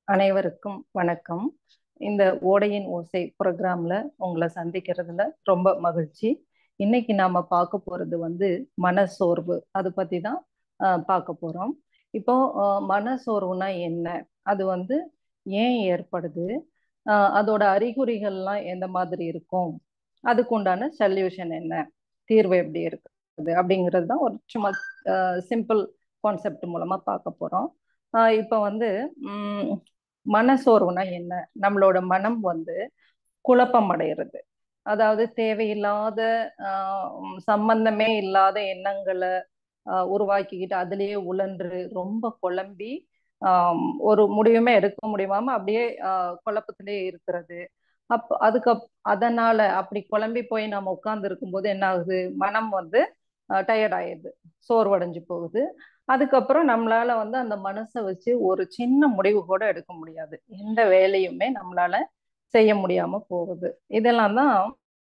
அனைவருக்கும் வணக்கம் இந்த ஓடையின் ஓசை ப்ரோக்ராம்ல உங்களை சந்திக்கிறதுல ரொம்ப மகிழ்ச்சி இன்னைக்கு நாம பார்க்க போறது வந்து மனசோர்வு அது பத்தி தான் அஹ், பார்க்க போறோம் இப்போ அஹ், மனசோர்வுனா என்ன அது வந்து ஏன் ஏற்படுது அஹ், அதோட அறிகுறிகள்லாம் எந்த மாதிரி இருக்கும் அதுக்கு உண்டான சொல்யூஷன் என்ன தீர்வு எப்படி இருக்குது அப்படிங்கிறது தான் ஒரு சும்மா சிம்பிள் கான்செப்ட் மூலமா பார்க்க போறோம் ஆஹ் இப்ப வந்து உம் மனசோர்வுனா என்ன நம்மளோட மனம் வந்து குழப்பம் அடைகிறது அதாவது தேவையில்லாத ஆஹ் உம் சம்பந்தமே இல்லாத எண்ணங்களை ஆஹ் உருவாக்கிக்கிட்டு அதுலயே உழன்று ரொம்ப குழம்பி ஆஹ் ஒரு முடிவுமே எடுக்க முடியாம அப்படியே ஆஹ் குழப்பத்திலே இருக்கிறது அப்ப அதுக்கு அப்- அதனால அப்படி குழம்பி போய் நம்ம உட்கார்ந்து இருக்கும்போது என்ன ஆகுது மனம் வந்து டயர்ட் ஆயிடுது சோர்வடைஞ்சு போகுது அதுக்கப்புறம் நம்மளால வந்து அந்த மனசை வச்சு ஒரு சின்ன முடிவு கூட எடுக்க முடியாது எந்த வேலையுமே நம்மளால செய்ய முடியாம போகுது இதெல்லாம் தான்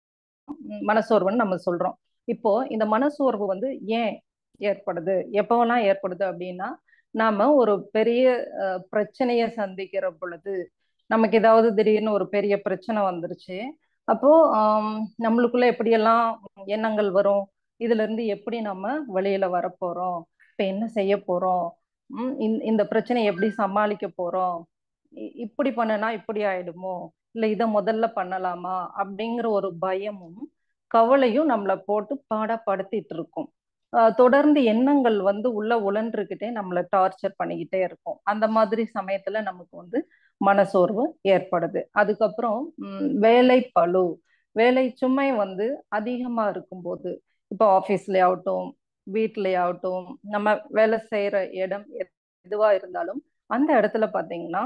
ம், மனசோர்வுன்னு நம்ம சொல்றோம் இப்போ இந்த மனசோர்வு வந்து ஏன் ஏற்படுது எப்பவெல்லாம் ஏற்படுது அப்படின்னா நாம ஒரு பெரிய அஹ், பிரச்சனைய சந்திக்கிற பொழுது நமக்கு ஏதாவது திடீர்னு ஒரு பெரிய பிரச்சனை வந்துருச்சு அப்போ ஆம், நம்மளுக்குள்ள எப்படியெல்லாம் எண்ணங்கள் வரும் இதுல இருந்து எப்படி நம்ம வெளியில வரப்போறோம் இப்ப என்ன செய்ய போறோம் ம், இந்த இந்த பிரச்சனையை எப்படி சமாளிக்க போறோம் இ- இப்படி பண்ணனா இப்படி ஆயிடுமோ இல்ல இத முதல்ல பண்ணலாமா அப்படிங்கிற ஒரு பயமும் கவலையும் நம்மளை போட்டு பாடப்படுத்திட்டு இருக்கும் ஆஹ் தொடர்ந்து எண்ணங்கள் வந்து உள்ள உழன்றுகிட்டே நம்மளை டார்ச்சர் பண்ணிக்கிட்டே இருக்கும் அந்த மாதிரி சமயத்துல நமக்கு வந்து மனசோர்வு ஏற்படுது அதுக்கப்புறம் ம், வேலை பளு வேலை சுமை வந்து அதிகமா இருக்கும்போது இப்போ ஆஃபீஸ்ல ஆகட்டும் வீட்லயே ஆகட்டும் நம்ம வேலை செய்யற இடம் எது- எதுவா இருந்தாலும் அந்த இடத்துல பாத்தீங்கன்னா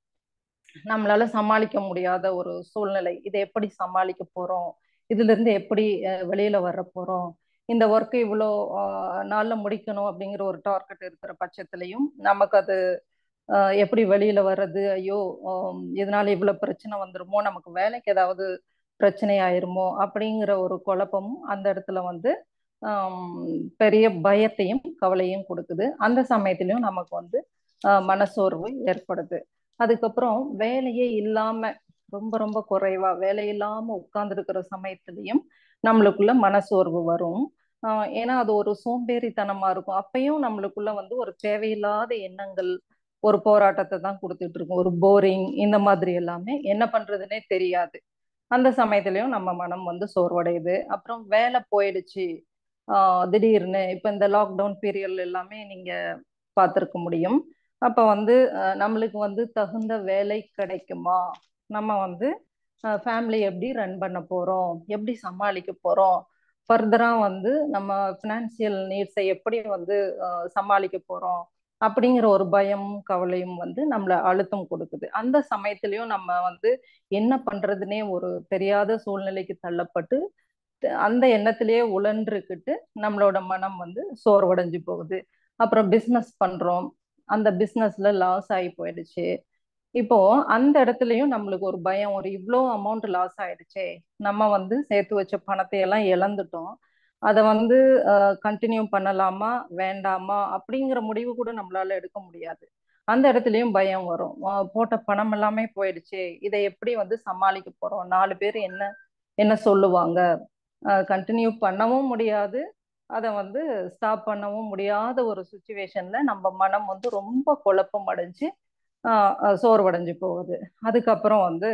நம்மளால சமாளிக்க முடியாத ஒரு சூழ்நிலை இதை எப்படி சமாளிக்க போறோம் இதுல இருந்து எப்படி அஹ், வெளியில வர போறோம் இந்த ஒர்க்கை இவ்வளோ அஹ், நாள்ல முடிக்கணும் அப்படிங்கிற ஒரு டார்கெட் இருக்கிற பட்சத்திலையும் நமக்கு அது அஹ், எப்படி வெளியில வர்றது ஐயோ ஆம், இதனால இவ்வளவு பிரச்சனை வந்துருமோ நமக்கு வேலைக்கு ஏதாவது பிரச்சனை ஆயிருமோ அப்படிங்கிற ஒரு குழப்பமும் அந்த இடத்துல வந்து ஆம், பெரிய பயத்தையும் கவலையும் கொடுக்குது அந்த சமயத்திலையும் நமக்கு வந்து அஹ், மனசோர்வு ஏற்படுது அதுக்கப்புறம் வேலையே இல்லாம ரொம்ப ரொம்ப குறைவா வேலை இல்லாம உட்கார்ந்து இருக்கிற சமயத்திலையும் நம்மளுக்குள்ள மனசோர்வு வரும் ஆஹ் ஏன்னா அது ஒரு சோம்பேறித்தனமா இருக்கும் அப்பயும் நம்மளுக்குள்ள வந்து ஒரு தேவையில்லாத எண்ணங்கள் ஒரு போராட்டத்தை தான் கொடுத்துட்டு இருக்கும் ஒரு போரிங் இந்த மாதிரி எல்லாமே என்ன பண்றதுனே தெரியாது அந்த சமயத்திலயும் நம்ம மனம் வந்து சோர்வடையுது அப்புறம் வேலை போயிடுச்சு ஆஹ் திடீர்னு இப்ப இந்த லாக்டவுன் பீரியட்ல எல்லாமே நீங்க பார்த்திருக்க முடியும் அப்ப வந்து அஹ், நம்மளுக்கு வந்து தகுந்த வேலை கிடைக்குமா நம்ம வந்து ஃபேமிலி எப்படி ரன் பண்ண போறோம் எப்படி சமாளிக்க போறோம் ஃபர்தரா வந்து நம்ம ஃபினான்சியல் நீட்ஸை எப்படி வந்து அஹ், சமாளிக்க போறோம் அப்படிங்கிற ஒரு பயமும் கவலையும் வந்து நம்மள அழுத்தம் கொடுக்குது அந்த சமயத்திலயும் நம்ம வந்து என்ன பண்றதுனே ஒரு தெரியாத சூழ்நிலைக்கு தள்ளப்பட்டு த- அந்த எண்ணத்திலேயே உழன்றுக்கிட்டு நம்மளோட மனம் வந்து சோர்வடைஞ்சு போகுது அப்புறம் பிஸ்னஸ் பண்றோம் அந்த பிஸ்னஸ்ல லாஸ் ஆகி போயிடுச்சு இப்போ அந்த இடத்துலயும் நம்மளுக்கு ஒரு பயம் ஒரு இவ்வளோ அமௌண்ட் லாஸ் ஆயிடுச்சே நம்ம வந்து சேர்த்து வச்ச பணத்தை எல்லாம் இழந்துட்டோம் அதை வந்து கண்டினியூ பண்ணலாமா வேண்டாமா அப்படிங்கிற முடிவு கூட நம்மளால எடுக்க முடியாது அந்த இடத்துலயும் பயம் வரும் அஹ் போட்ட பணம் எல்லாமே போயிடுச்சே இதை எப்படி வந்து சமாளிக்க போறோம் நாலு பேர் என்ன என்ன சொல்லுவாங்க கண்டினியூ பண்ணவும் முடியாது அதை வந்து ஸ்டாப் பண்ணவும் முடியாத ஒரு சுச்சுவேஷன்ல நம்ம மனம் வந்து ரொம்ப குழப்பம் அடைஞ்சு ஆஹ் ஆஹ் சோர்வடைஞ்சு போகுது அதுக்கப்புறம் வந்து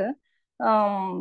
ஆம்,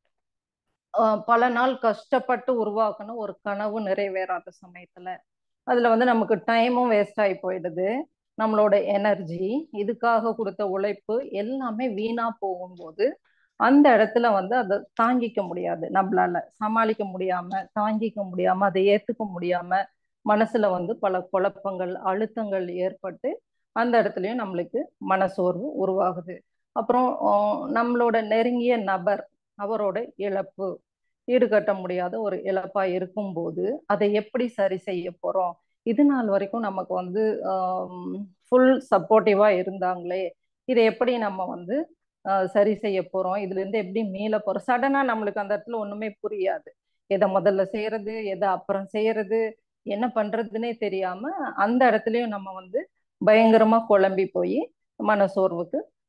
ஆஹ் பல நாள் கஷ்டப்பட்டு உருவாக்குன ஒரு கனவு நிறைவேறாத சமயத்துல அதுல வந்து நமக்கு டைமும் வேஸ்ட் ஆகி போயிடுது நம்மளோட எனர்ஜி இதுக்காக கொடுத்த உழைப்பு எல்லாமே வீணா போகும்போது அந்த இடத்துல வந்து அதை தாங்கிக்க முடியாது நம்மளால சமாளிக்க முடியாம தாங்கிக்க முடியாம அதை ஏத்துக்க முடியாம மனசுல வந்து பல குழப்பங்கள் அழுத்தங்கள் ஏற்பட்டு அந்த இடத்துலயும் நம்மளுக்கு மனசோர்வு உருவாகுது அப்புறம் ஆஹ் நம்மளோட நெருங்கிய நபர் அவரோட இழப்பு ஈடுகட்ட முடியாத ஒரு இழப்பா இருக்கும்போது அதை எப்படி சரி செய்ய போறோம் இது நாள் வரைக்கும் நமக்கு வந்து ஃபுல் சப்போர்ட்டிவா இருந்தாங்களே இதை எப்படி நம்ம வந்து ஆஹ் சரி செய்ய போறோம் இதுல இருந்து எப்படி மீள போறோம் சடனா நம்மளுக்கு அந்த இடத்துல ஒண்ணுமே புரியாது எதை முதல்ல செய்யறது எதை அப்புறம் செய்யறது என்ன பண்றதுன்னே தெரியாம அந்த இடத்துலயும் நம்ம வந்து பயங்கரமா குழம்பி போய் மனசோர்வுக்கு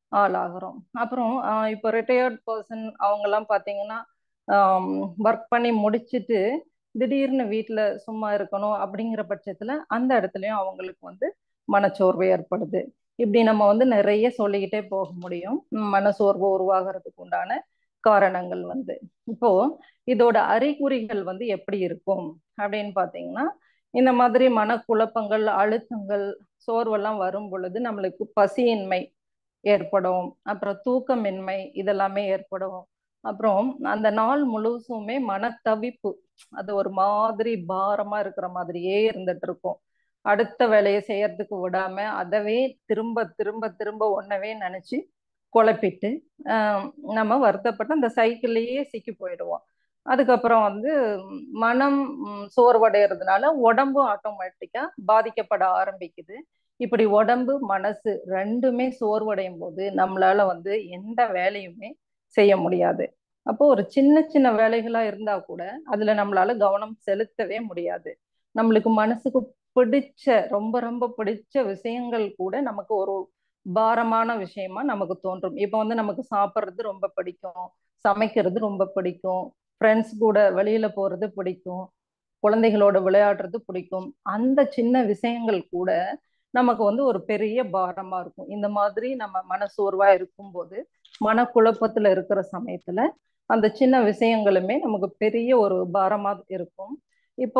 ஆளாகிறோம் அப்புறம் ஆஹ் இப்போ ரிட்டையர்ட் பர்சன் அவங்கெல்லாம் பார்த்தீங்கன்னா ஒர்க் பண்ணி முடிச்சுட்டு திடீர்னு வீட்டில் சும்மா இருக்கணும் அப்படிங்கிற பட்சத்தில் அந்த இடத்துலையும் அவங்களுக்கு வந்து மனச்சோர்வு ஏற்படுது இப்படி நம்ம வந்து நிறைய சொல்லிக்கிட்டே போக முடியும் மனசோர்வு உருவாகிறதுக்கு உண்டான காரணங்கள் வந்து இப்போ இதோட அறிகுறிகள் வந்து எப்படி இருக்கும் அப்படின்னு பார்த்தீங்கன்னா இந்த மாதிரி மனக்குழப்பங்கள் அழுத்தங்கள் சோர்வெல்லாம் வரும் பொழுது நம்மளுக்கு பசியின்மை ஏற்படும் அப்புறம் தூக்கமின்மை இதெல்லாமே ஏற்படும் அப்புறம் அந்த நாள் முழுசுமே மனத்தவிப்பு அது ஒரு மாதிரி பாரமா இருக்கிற மாதிரியே இருந்துட்டு இருக்கும் அடுத்த வேலையை செய்யறதுக்கு விடாம அதவே திரும்ப திரும்ப திரும்ப ஒன்னவே நினைச்சு குழப்பிட்டு நம்ம வருத்தப்பட்டு அந்த சைக்கிள்லயே சிக்கி போயிடுவோம் அதுக்கப்புறம் வந்து மனம் சோர்வடைகிறதுனால உடம்பும் ஆட்டோமேட்டிக்கா பாதிக்கப்பட ஆரம்பிக்குது இப்படி உடம்பு மனசு ரெண்டுமே சோர்வடையும் போது நம்மளால வந்து எந்த வேலையுமே செய்ய முடியாது அப்போ ஒரு சின்ன சின்ன வேலைகளா இருந்தா கூட அதுல நம்மளால கவனம் செலுத்தவே முடியாது நம்மளுக்கு மனசுக்கு பிடிச்ச ரொம்ப ரொம்ப பிடிச்ச விஷயங்கள் கூட நமக்கு ஒரு பாரமான விஷயமா நமக்கு தோன்றும் இப்போ வந்து நமக்கு சாப்பிட்றது ரொம்ப பிடிக்கும் சமைக்கிறது ரொம்ப பிடிக்கும் ஃப்ரெண்ட்ஸ் கூட வெளியில போறது பிடிக்கும் குழந்தைகளோட விளையாடுறது பிடிக்கும் அந்த சின்ன விஷயங்கள் கூட நமக்கு வந்து ஒரு பெரிய பாரமா இருக்கும் இந்த மாதிரி நம்ம மனசோர்வா இருக்கும்போது மனக்குழப்பத்துல இருக்கிற சமயத்துல அந்த சின்ன விஷயங்களுமே நமக்கு பெரிய ஒரு பாரமா இருக்கும் இப்போ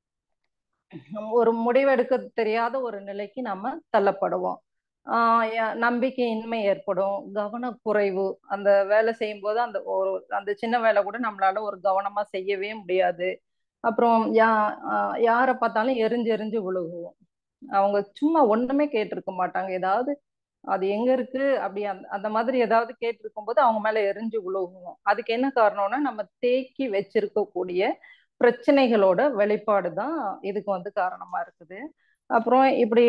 ஒரு முடிவெடுக்க தெரியாத ஒரு நிலைக்கு நம்ம தள்ளப்படுவோம் ஆஹ் நம்பிக்கையின்மை ஏற்படும் கவனக்குறைவு அந்த வேலை செய்யும் போது அந்த ஒரு அந்த சின்ன வேலை கூட நம்மளால ஒரு கவனமா செய்யவே முடியாது அப்புறம் யா யாரை பார்த்தாலும் எரிஞ்சு எரிஞ்சு விழுகுவோம் அவங்க சும்மா ஒண்ணுமே கேட்டிருக்க மாட்டாங்க ஏதாவது அது எங்க இருக்கு அப்படி அந்த அந்த மாதிரி ஏதாவது கேட்டிருக்கும் போது அவங்க மேல எரிஞ்சு விழுகுவோம் அதுக்கு என்ன காரணம்னா நம்ம தேக்கி வச்சிருக்கக்கூடிய பிரச்சனைகளோட வெளிப்பாடு தான் இதுக்கு வந்து காரணமா இருக்குது அப்புறம் இப்படி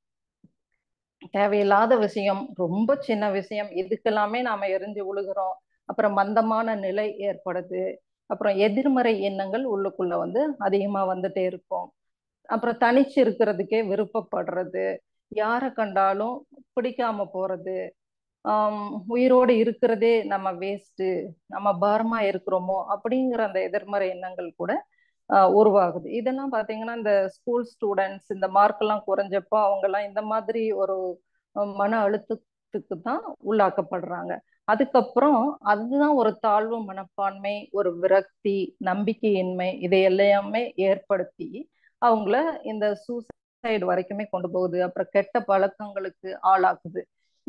தேவையில்லாத விஷயம் ரொம்ப சின்ன விஷயம் இதுக்கெல்லாமே நாம எரிஞ்சு விழுகிறோம் அப்புறம் மந்தமான நிலை ஏற்படுது அப்புறம் எதிர்மறை எண்ணங்கள் உள்ளுக்குள்ள வந்து அதிகமா வந்துட்டே இருக்கும் அப்புறம் தனிச்சு இருக்கிறதுக்கே விருப்பப்படுறது யாரை கண்டாலும் பிடிக்காம போறது ஆஹ் உயிரோடு இருக்கிறதே நம்ம வேஸ்ட்டு நம்ம பாரமா இருக்கிறோமோ அப்படிங்கிற அந்த எதிர்மறை எண்ணங்கள் கூட உருவாகுது இதெல்லாம் பார்த்தீங்கன்னா இந்த ஸ்கூல் ஸ்டூடெண்ட்ஸ் இந்த மார்க் எல்லாம் குறைஞ்சப்போ அவங்கெல்லாம் இந்த மாதிரி ஒரு மன அழுத்தத்துக்கு தான் உள்ளாக்கப்படுறாங்க அதுக்கப்புறம் அதுதான் ஒரு தாழ்வு மனப்பான்மை ஒரு விரக்தி நம்பிக்கையின்மை இதை எல்லாமே ஏற்படுத்தி அவங்கள இந்த சூசைடு வரைக்குமே கொண்டு போகுது அப்புறம் கெட்ட பழக்கங்களுக்கு ஆளாக்குது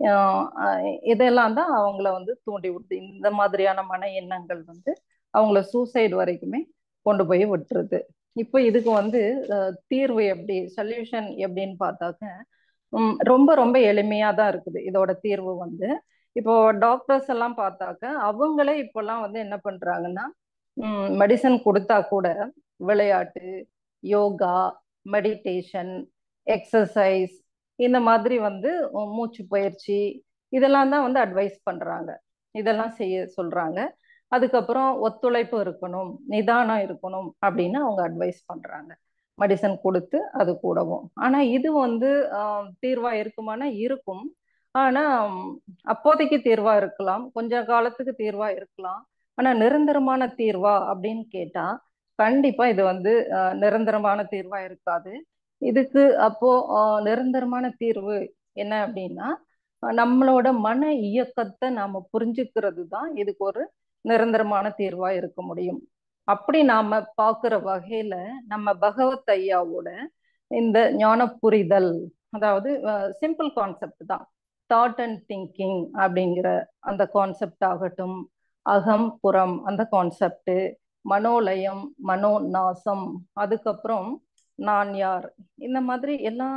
இதெல்லாம் தான் அவங்கள வந்து தூண்டி விடுது இந்த மாதிரியான மன எண்ணங்கள் வந்து அவங்கள சூசைடு வரைக்குமே கொண்டு போய் விட்டுருது இப்போ இதுக்கு வந்து தீர்வு எப்படி சொல்யூஷன் எப்படின்னு பார்த்தாக்க ரொம்ப ரொம்ப எளிமையா தான் இருக்குது இதோட தீர்வு வந்து இப்போ டாக்டர்ஸ் எல்லாம் பார்த்தாக்க அவங்களே இப்பெல்லாம் வந்து என்ன பண்றாங்கன்னா மெடிசன் கொடுத்தா கூட விளையாட்டு யோகா மெடிடேஷன் எக்ஸசைஸ் இந்த மாதிரி வந்து மூச்சு பயிற்சி இதெல்லாம் தான் வந்து அட்வைஸ் பண்றாங்க இதெல்லாம் செய்ய சொல்றாங்க அதுக்கப்புறம் ஒத்துழைப்பு இருக்கணும் நிதானம் இருக்கணும் அப்படின்னு அவங்க அட்வைஸ் பண்றாங்க மெடிசன் கொடுத்து அது கூடவும் ஆனா இது வந்து தீர்வா இருக்குமானா இருக்கும் ஆனா அப்போதைக்கு தீர்வா இருக்கலாம் கொஞ்ச காலத்துக்கு தீர்வா இருக்கலாம் ஆனா நிரந்தரமான தீர்வா அப்படின்னு கேட்டா கண்டிப்பா இது வந்து நிரந்தரமான தீர்வா இருக்காது இதுக்கு அப்போ நிரந்தரமான தீர்வு என்ன அப்படின்னா நம்மளோட மன இயக்கத்தை நாம புரிஞ்சுக்கிறது தான் இதுக்கு ஒரு நிரந்தரமான தீர்வா இருக்க முடியும் அப்படி நாம பாக்குற வகையில நம்ம பகவத் ஐயாவோட இந்த ஞான புரிதல் அதாவது சிம்பிள் கான்செப்ட் தான் தாட் அண்ட் திங்கிங் அப்படிங்கிற அந்த கான்செப்ட் ஆகட்டும் அகம் புறம் அந்த கான்செப்ட் மனோலயம் மனோ நாசம் அதுக்கப்புறம் நான் யார் இந்த மாதிரி எல்லா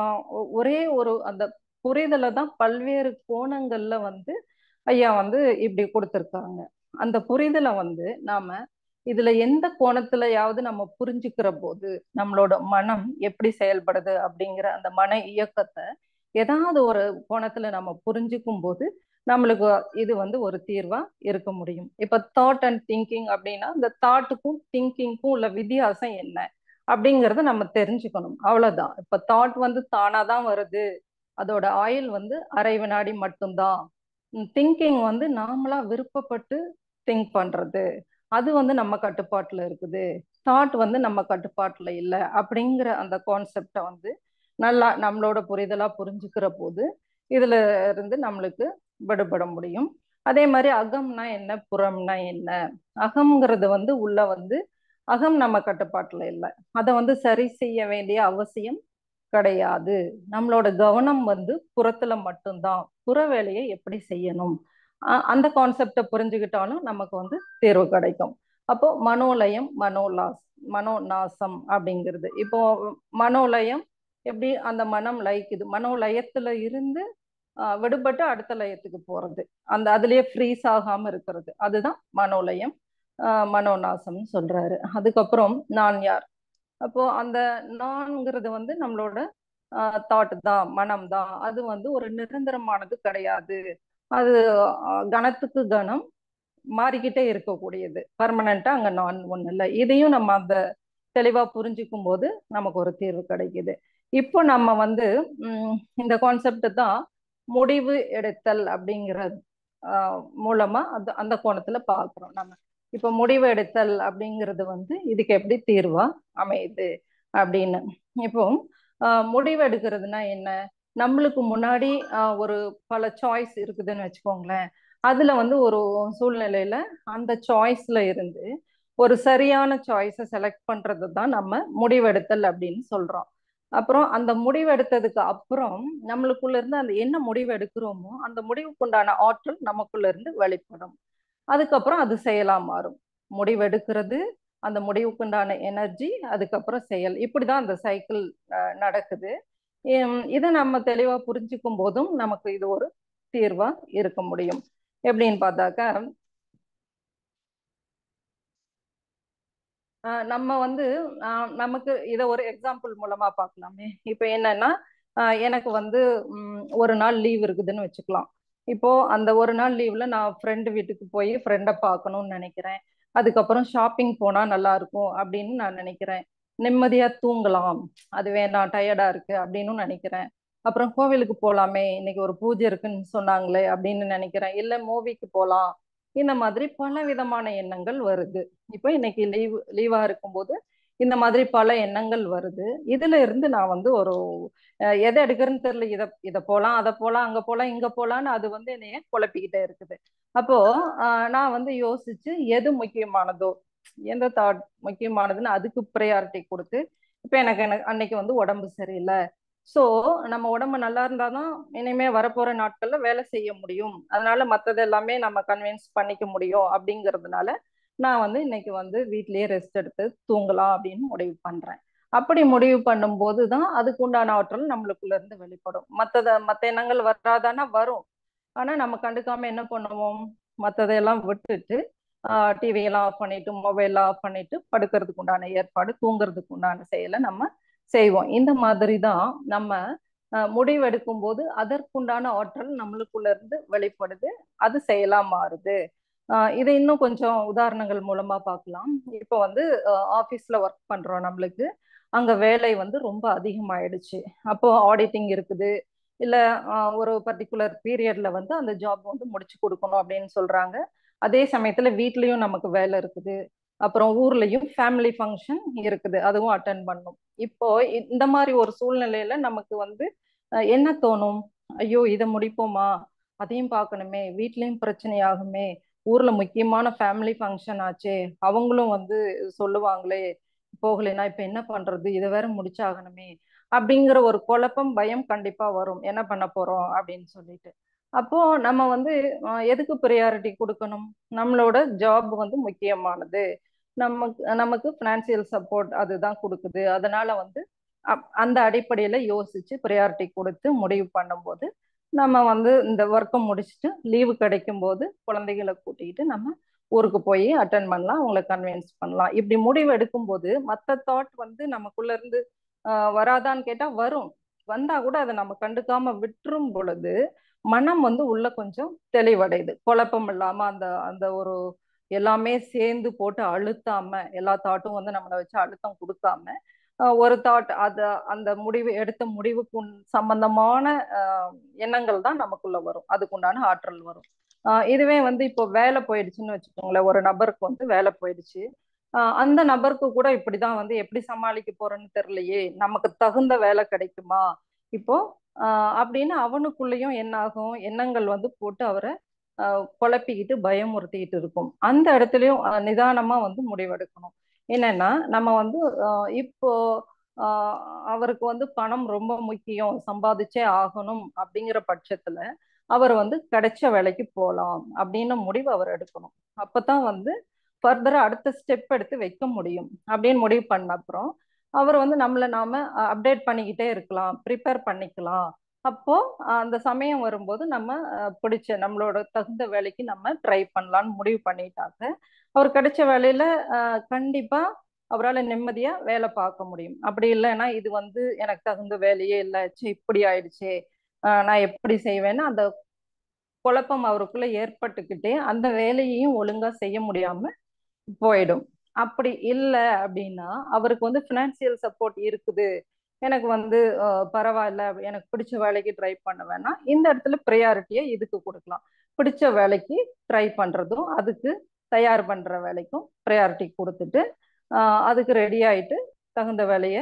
ஒரே ஒரு அந்த புரிதலை தான் பல்வேறு கோணங்கள்ல வந்து ஐயா வந்து இப்படி கொடுத்துருக்காங்க அந்த புரிதலை வந்து நாம இதுல எந்த கோணத்துலயாவது நம்ம புரிஞ்சுக்கிற போது நம்மளோட மனம் எப்படி செயல்படுது அப்படிங்கிற அந்த மன இயக்கத்தை ஏதாவது ஒரு கோணத்துல நம்ம புரிஞ்சுக்கும் போது நம்மளுக்கு இது வந்து ஒரு தீர்வா இருக்க முடியும் இப்ப தாட் அண்ட் திங்கிங் அப்படின்னா இந்த தாட்டுக்கும் திங்கிங்க்கும் உள்ள வித்தியாசம் என்ன அப்படிங்கறத நம்ம தெரிஞ்சுக்கணும் அவ்வளவுதான் இப்ப தாட் வந்து தானாதான் வருது அதோட ஆயில் வந்து அரை வினாடி மட்டும்தான் திங்கிங் வந்து நாமளா விருப்பப்பட்டு திங்க் பண்றது அது வந்து நம்ம கட்டுப்பாட்டுல இருக்குது தாட் வந்து நம்ம கட்டுப்பாட்டுல இல்லை அப்படிங்கிற அந்த கான்செப்டை வந்து நல்லா நம்மளோட புரிதலா புரிஞ்சுக்கிற போது இதுல இருந்து நம்மளுக்கு விடுபட முடியும் அதே மாதிரி அகம்னா என்ன புறம்னா என்ன அகம்ங்கிறது வந்து உள்ள வந்து அகம் நம்ம கட்டுப்பாட்டுல இல்லை அதை வந்து சரி செய்ய வேண்டிய அவசியம் கிடையாது நம்மளோட கவனம் வந்து புறத்துல மட்டும்தான் புற வேலையை எப்படி செய்யணும் அந்த கான்செப்டை புரிஞ்சுக்கிட்டாலும் நமக்கு வந்து தேர்வு கிடைக்கும் அப்போ மனோலயம் மனோலாஸ் மனோநாசம் அப்படிங்கிறது இப்போ மனோலயம் எப்படி அந்த மனம் லயிக்குது மனோலயத்துல இருந்து விடுபட்டு அடுத்த லயத்துக்கு போறது அந்த அதுலயே ஃப்ரீஸ் ஆகாம இருக்கிறது அதுதான் மனோலயம் மனோநாசம்னு சொல்றாரு அதுக்கப்புறம் நான் யார் அப்போ அந்த நான்ங்கிறது வந்து நம்மளோட தாட் தான் மனம் தான் அது வந்து ஒரு நிரந்தரமானது கிடையாது அது கணத்துக்கு கணம் மாறிக்கிட்டே இருக்கக்கூடியது பர்மனண்டா அங்க நான் ஒண்ணு இல்லை இதையும் நம்ம அந்த தெளிவா புரிஞ்சுக்கும் போது நமக்கு ஒரு தீர்வு கிடைக்குது இப்போ நம்ம வந்து உம் இந்த கான்செப்ட் தான் முடிவு எடுத்தல் அப்படிங்கிற மூலமா அது அந்த கோணத்துல பாக்குறோம் நம்ம இப்ப முடிவு எடுத்தல் அப்படிங்கிறது வந்து இதுக்கு எப்படி தீர்வா அமையுது அப்படின்னு இப்போ முடிவு எடுக்கிறதுனா என்ன நம்மளுக்கு முன்னாடி ஒரு பல சாய்ஸ் இருக்குதுன்னு வச்சுக்கோங்களேன் அதுல வந்து ஒரு சூழ்நிலையில அந்த சாய்ஸ்ல இருந்து ஒரு சரியான சாய்ஸை செலக்ட் பண்றது தான் நம்ம முடிவெடுத்தல் அப்படின்னு சொல்றோம் அப்புறம் அந்த முடிவெடுத்ததுக்கு அப்புறம் நம்மளுக்குள்ள இருந்து அந்த என்ன முடிவு எடுக்கிறோமோ அந்த முடிவுக்குண்டான ஆற்றல் நமக்குள்ள இருந்து வெளிப்படும் அதுக்கப்புறம் அது செயலா மாறும் முடிவெடுக்கிறது அந்த முடிவுக்குண்டான எனர்ஜி அதுக்கப்புறம் செயல் இப்படிதான் அந்த சைக்கிள் நடக்குது இதை நம்ம தெளிவா புரிஞ்சுக்கும் போதும் நமக்கு இது ஒரு தீர்வா இருக்க முடியும் எப்படின்னு பார்த்தாக்கா நம்ம வந்து நமக்கு இதை ஒரு எக்ஸாம்பிள் மூலமா பார்க்கலாமே இப்போ என்னன்னா எனக்கு வந்து ஒரு நாள் லீவ் இருக்குதுன்னு வச்சுக்கலாம் இப்போ அந்த ஒரு நாள் லீவ்ல நான் ஃப்ரெண்டு வீட்டுக்கு போய் ஃப்ரெண்டை பார்க்கணும்னு நினைக்கிறேன் அதுக்கப்புறம் ஷாப்பிங் போனா நல்லா இருக்கும் அப்படின்னு நான் நினைக்கிறேன் நிம்மதியா தூங்கலாம் அது வேணாம் டயர்டா இருக்கு அப்படின்னு நினைக்கிறேன் அப்புறம் கோவிலுக்கு போலாமே இன்னைக்கு ஒரு பூஜை இருக்குன்னு சொன்னாங்களே அப்படின்னு நினைக்கிறேன் இல்ல மூவிக்கு போலாம் இந்த மாதிரி பல விதமான எண்ணங்கள் வருது இப்போ இன்னைக்கு லீவ் லீவா இருக்கும்போது இந்த மாதிரி பல எண்ணங்கள் வருது இதுல இருந்து நான் வந்து ஒரு எதை எடுக்கிறேன்னு தெரியல இதை இதை போலாம் அதை போலாம் அங்க போலாம் இங்க போலான்னு அது வந்து என்னைய குழப்பிக்கிட்டே இருக்குது அப்போ நான் வந்து யோசிச்சு எது முக்கியமானதோ எந்த தாட் முக்கியமானதுன்னு அதுக்கு ப்ரையாரிட்டி கொடுத்து இப்போ எனக்கு எனக்கு அன்னைக்கு வந்து உடம்பு சரியில்லை ஸோ நம்ம உடம்பு நல்லா இருந்தாதான் இனிமே வரப்போற நாட்கள்ல வேலை செய்ய முடியும் அதனால மற்றது எல்லாமே நம்ம கன்வின்ஸ் பண்ணிக்க முடியும் அப்படிங்கிறதுனால நான் வந்து இன்னைக்கு வந்து வீட்லயே ரெஸ்ட் எடுத்து தூங்கலாம் அப்படின்னு முடிவு பண்றேன் அப்படி முடிவு பண்ணும்போது தான் அதுக்கு உண்டான ஆற்றல் நம்மளுக்குள்ள இருந்து வெளிப்படும் மற்றத மற்ற எண்ணங்கள் வராதானா வரும் ஆனா நம்ம கண்டுக்காம என்ன பண்ணுவோம் மற்றதையெல்லாம் விட்டுட்டு டிவி எல்லாம் ஆஃப் பண்ணிட்டு மொபைல் ஆஃப் பண்ணிட்டு படுக்கிறதுக்கு உண்டான ஏற்பாடு தூங்குறதுக்கு உண்டான செயலை நம்ம செய்வோம் இந்த மாதிரி தான் நம்ம முடிவெடுக்கும் போது அதற்குண்டான ஆற்றல் நம்மளுக்குள்ள இருந்து வெளிப்படுது அது செயலா மாறுது இதை இன்னும் கொஞ்சம் உதாரணங்கள் மூலமா பார்க்கலாம் இப்போ வந்து ஆஃபீஸ்ல ஒர்க் பண்றோம் நம்மளுக்கு அங்க வேலை வந்து ரொம்ப அதிகமாயிடுச்சு அப்போ ஆடிட்டிங் இருக்குது இல்ல ஒரு பர்டிகுலர் பீரியட்ல வந்து அந்த ஜாப் வந்து முடிச்சு கொடுக்கணும் அப்படின்னு சொல்றாங்க அதே சமயத்துல வீட்லயும் நமக்கு வேலை இருக்குது அப்புறம் ஊர்லயும் ஃபேமிலி ஃபங்க்ஷன் இருக்குது அதுவும் அட்டன் பண்ணும் இப்போ இந்த மாதிரி ஒரு சூழ்நிலையில நமக்கு வந்து என்ன தோணும் ஐயோ இதை முடிப்போமா அதையும் பார்க்கணுமே வீட்லயும் பிரச்சனை ஆகுமே ஊர்ல முக்கியமான ஃபேமிலி ஃபங்க்ஷன் ஆச்சே அவங்களும் வந்து சொல்லுவாங்களே போகலைன்னா இப்ப என்ன பண்றது இதை வேற முடிச்சாகணுமே அப்படிங்கிற ஒரு குழப்பம் பயம் கண்டிப்பா வரும் என்ன பண்ண போறோம் அப்படின்னு சொல்லிட்டு அப்போ நம்ம வந்து எதுக்கு ப்ரியாரிட்டி கொடுக்கணும் நம்மளோட ஜாப் வந்து முக்கியமானது நமக்கு நமக்கு பினான்சியல் சப்போர்ட் அதுதான் கொடுக்குது அதனால வந்து அந்த அடிப்படையில யோசிச்சு ப்ரியாரிட்டி கொடுத்து முடிவு பண்ணும்போது நம்ம வந்து இந்த ஒர்க்கை முடிச்சுட்டு லீவு கிடைக்கும் போது குழந்தைகளை கூட்டிகிட்டு நம்ம ஊருக்கு போய் அட்டன் பண்ணலாம் அவங்கள கன்வின்ஸ் பண்ணலாம் இப்படி முடிவு எடுக்கும் போது மற்ற தாட் வந்து நமக்குள்ள இருந்து வராதான்னு கேட்டா வரும் வந்தா கூட அதை நம்ம கண்டுக்காம விட்டுரும் பொழுது மனம் வந்து உள்ள கொஞ்சம் தெளிவடையுது குழப்பம் இல்லாம அந்த அந்த ஒரு எல்லாமே சேர்ந்து போட்டு அழுத்தாம எல்லா தாட்டும் வந்து நம்மளை வச்சு அழுத்தம் கொடுக்காம அஹ், ஒரு தாட் அது அந்த முடிவு எடுத்த முடிவுக்கு உன்- சம்பந்தமான அஹ், எண்ணங்கள் தான் நமக்குள்ள வரும் அதுக்குண்டான ஆற்றல் வரும் அஹ், இதுவே வந்து இப்போ வேலை போயிடுச்சுன்னு வச்சுக்கோங்களேன் ஒரு நபருக்கு வந்து வேலை போயிடுச்சு அஹ், அந்த நபருக்கு கூட இப்படிதான் வந்து எப்படி சமாளிக்க போறேன்னு தெரியலையே நமக்கு தகுந்த வேலை கிடைக்குமா இப்போ ஆஹ் அப்படின்னு அவனுக்குள்ளேயும் என்ன ஆகும் எண்ணங்கள் வந்து போட்டு அவரை ஆஹ் குழப்பிக்கிட்டு பயமுறுத்திக்கிட்டு இருக்கும் அந்த இடத்துலயும் ஆஹ் நிதானமா வந்து முடிவெடுக்கணும் என்னன்னா நம்ம வந்து ஆஹ் இப்போ ஆஹ் அவருக்கு வந்து பணம் ரொம்ப முக்கியம் சம்பாதிச்சே ஆகணும் அப்படிங்கிற பட்சத்துல அவர் வந்து கிடைச்ச வேலைக்கு போகலாம் அப்படின்னு முடிவு அவர் எடுக்கணும் அப்பதான் வந்து ஃபர்தரா அடுத்த ஸ்டெப் எடுத்து வைக்க முடியும் அப்படின்னு முடிவு பண்ண அப்புறம் அவர் வந்து நம்மளை நாம அப்டேட் பண்ணிக்கிட்டே இருக்கலாம் ப்ரிப்பேர் பண்ணிக்கலாம் அப்போ அஹ், அந்த சமயம் வரும்போது நம்ம அஹ், பிடிச்ச நம்மளோட தகுந்த வேலைக்கு நம்ம ட்ரை பண்ணலாம்னு முடிவு பண்ணிட்டாங்க அவர் கிடைச்ச வேலையில அஹ், கண்டிப்பா அவரால் நிம்மதியா வேலை பார்க்க முடியும் அப்படி இல்லைன்னா இது வந்து எனக்கு தகுந்த வேலையே இல்லை ச்சே, இப்படி ஆயிடுச்சே அஹ், நான் எப்படி செய்வேன்னு அந்த குழப்பம் அவருக்குள்ள ஏற்பட்டுக்கிட்டே அந்த வேலையையும் ஒழுங்கா செய்ய முடியாம போயிடும் அப்படி இல்லை அப்படின்னா அவருக்கு வந்து ஃபினான்சியல் சப்போர்ட் இருக்குது எனக்கு வந்து அஹ், பரவாயில்ல எனக்கு பிடிச்ச வேலைக்கு ட்ரை பண்ண வேணாம் இந்த இடத்துல ப்ரையாரிட்டியை இதுக்கு கொடுக்கலாம் பிடிச்ச வேலைக்கு ட்ரை பண்றதும் அதுக்கு தயார் பண்ற வேலைக்கும் ப்ரையாரிட்டி கொடுத்துட்டு அஹ், அதுக்கு ரெடி ஆயிட்டு தகுந்த வேலையை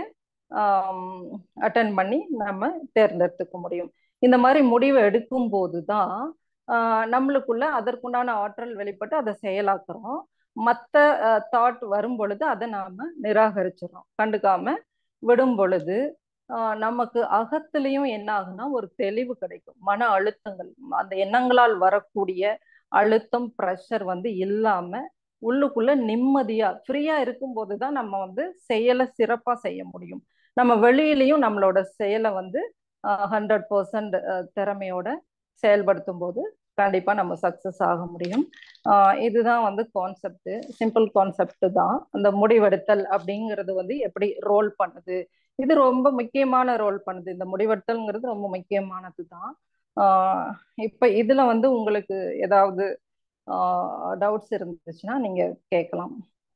அட்டன் பண்ணி நம்ம தேர்ந்தெடுத்துக்க முடியும் இந்த மாதிரி முடிவு எடுக்கும் போது தான் நம்மளுக்குள்ள அதற்குண்டான ஆற்றல் வெளிப்பட்டு அதை செயலாக்குறோம் மற்ற தாட் வரும் பொழுது அதை நாம நிராகரிச்சிடறோம் கண்டுக்காம விடும் பொழுது ஆஹ் நமக்கு அகத்திலையும் என்ன ஆகுனா ஒரு தெளிவு கிடைக்கும் மன அழுத்தங்கள் அந்த எண்ணங்களால் வரக்கூடிய அழுத்தம் ப்ரெஷர் வந்து இல்லாம உள்ளுக்குள்ள நிம்மதியா ஃப்ரீயா இருக்கும்போது தான் நம்ம வந்து செயலை சிறப்பா செய்ய முடியும் நம்ம வெளியிலையும் நம்மளோட செயலை வந்து ஹண்ட்ரட் பர்சன்ட் திறமையோட செயல்படுத்தும் போது கண்டிப்பா நம்ம சக்சஸ் ஆக முடியும் ஆஹ் இதுதான் வந்து கான்செப்ட் சிம்பிள் கான்செப்ட் தான் அந்த முடிவெடுத்தல் அப்படிங்கிறது வந்து எப்படி ரோல் பண்ணுது இது ரொம்ப முக்கியமான ரோல் பண்ணுது இந்த முடிவெடுத்தல்ங்கிறது ரொம்ப முக்கியமானது தான் ஆஹ் இப்ப இதுல வந்து உங்களுக்கு ஏதாவது டவுட்ஸ் இருந்துச்சுன்னா நீங்க கேட்கலாம்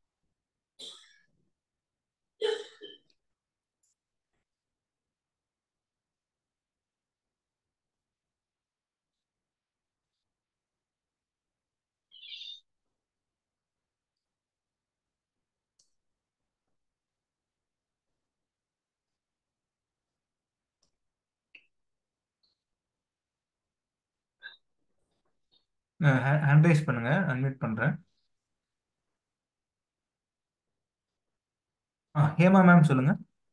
ஹேண்ட் ரைஸ் பண்ணுங்க அன்மியூட் பண்றேன் ஆ ஹேமா மேம் சொல்லுங்க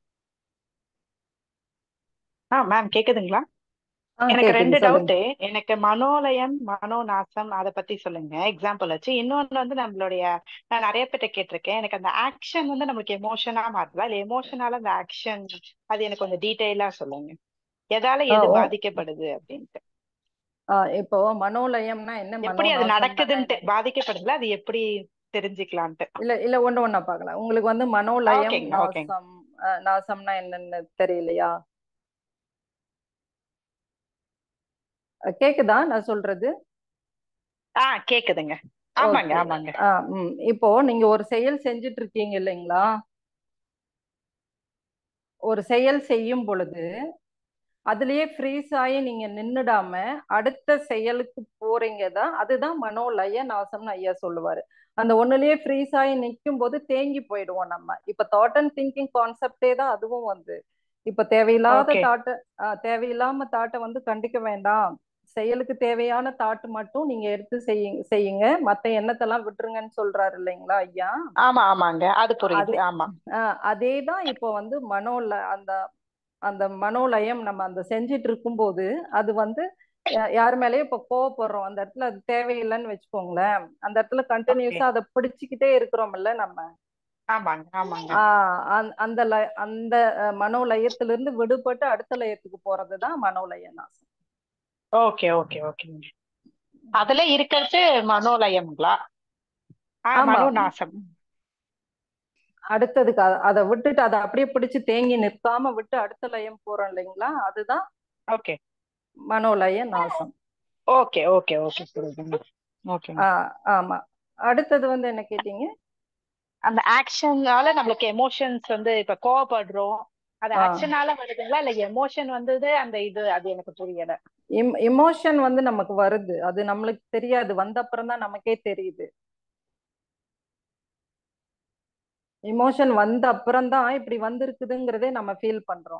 ஆ மேம் கேக்குதுங்களா ஆ எனக்கு கேக்குது ரெண்டு சொல்லுங்க டவுட் எனக்கு மனோலயம் மனோநாசம் அதை பத்தி சொல்லுங்க எக்ஸாம்பிள் வச்சு இன்னொன்னு வந்து நம்மளுடைய நான் நிறைய பேர்ட்ட கேட்டிருக்கேன் எனக்கு அந்த ஆக்ஷன் வந்து நம்மளுக்கு எமோஷனா மாறுதா இல்ல எமோஷனால அந்த ஆக்ஷன் அது எனக்கு கொஞ்சம் டீட்டெயிலா சொல்லுங்க எதால ஆ, எது ஓ, பாதிக்கப்படுது அப்படின்ட்டு ஆ, இப்போ மனோலயம்னா என்ன எப்படி அது மனோநாசம்னா நடக்குதுன்ட்டு என்ன பாதிக்கப்படுதுல அது எப்படி தெரிஞ்சுக்கலான்ட்டு இல்ல இல்ல ஒண்ணு ஒண்ணா பார்க்கலாம் உங்களுக்கு வந்து மனோலயம் ஓகேங்க ஓகேங்க நாசம் அஹ், நாசம்னா என்னன்னு தெரியலையா அஹ், கேக்குதா நான் சொல்றது ஆ கேக்குதுங்க ஆமாங்க ஓகே ஆமாங்க ம் இப்போ நீங்க ஒரு செயல் செஞ்சுட்டு இருக்கீங்க இல்லைங்களா ஒரு செயல் செய்யும் பொழுது அதுலயே ஃப்ரீஸ் ஆகி நீங்க நின்னுடாம அடுத்த செயலுக்கு போறீங்க தான் அதுதான் மனோலய நாசம்னு ஐயா சொல்லுவாரு அந்த ஒண்ணுலயே ஃப்ரீஸ் ஆகி நிற்கும் போது தேங்கி போயிடுவோம் நம்ம இப்ப தாட் அண்ட் திங்கிங் கான்செப்டே தான் அதுவும் வந்து இப்ப தேவையில்லாத ஓகே தாட்டை தேவையில்லாம தாட்டை வந்து கண்டிக்க வேண்டாம் செயலுக்கு தேவையான தாட்டு மட்டும் நீங்க எடுத்து செய்யுங்க செய்யுங்க மத்த எண்ணத்தெல்லாம் விட்டுருங்கன்னு சொல்றாரு இல்லைங்களா ஐயா ஆமா ஆமாங்க அது புரியுது அதே ஆமா அதே தான் இப்போ வந்து மனோல அந்த அந்த மனோலயம் நம்ம அந்த செஞ்சிட்டு இருக்கும்போது அது வந்து யா- யார் மேலேயும் இப்போ கோவப்படுறோம் அந்த இடத்துல அது தேவையில்லைன்னு வச்சுக்கோங்களேன் அந்த இடத்துல ஓகே கண்டினியூஸா அதை பிடிச்சுக்கிட்டே இருக்கிறோம்ல நம்ம ஆமாங்க ஆமாங்க ஆஹ் அந்த அந்த லய- அந்த அஹ், மனோலயத்திலிருந்து விடுபட்டு அடுத்த லயத்துக்கு போறது தான் மனோலய நாசம் ஓகே ஓகே ஓகேங்க அதுல இருக்கிறது மனோலயம்ங்களா ஆ ஆமா மனோநாசம் அடுத்ததுக்கு அ- அதை விட்டுட்டு அதை அப்படியே பிடிச்சு தேங்கி நிற்காம விட்டு அடுத்த லயம் போறோம் இல்லைங்களா அதுதான் ஓகே மனோலய நாசம் ஓகே ஓகே ஓகே புரியுதுங்க ஓகேங்க ஆஹ் ஆமா அடுத்தது வந்து என்ன கேட்டீங்க அந்த ஆக்ஷனால நம்மளுக்கு எமோஷன்ஸ் வந்து இப்ப கோவப்படுறோம் அது ஆ ஆக்ஷனால வருதுங்களா இல்ல எமோஷன் வந்தது அந்த இது அது எனக்கு புரியல இம் இமோஷன் வந்து நமக்கு வருது அது நம்மளுக்கு தெரியாது வந்த அப்புறம் தான் நமக்கே தெரியுது இமோஷன் வந்த அப்புறம் தான் இப்படி வந்திருக்குதுங்கிறதே நம்ம ஃபீல் பண்றோம்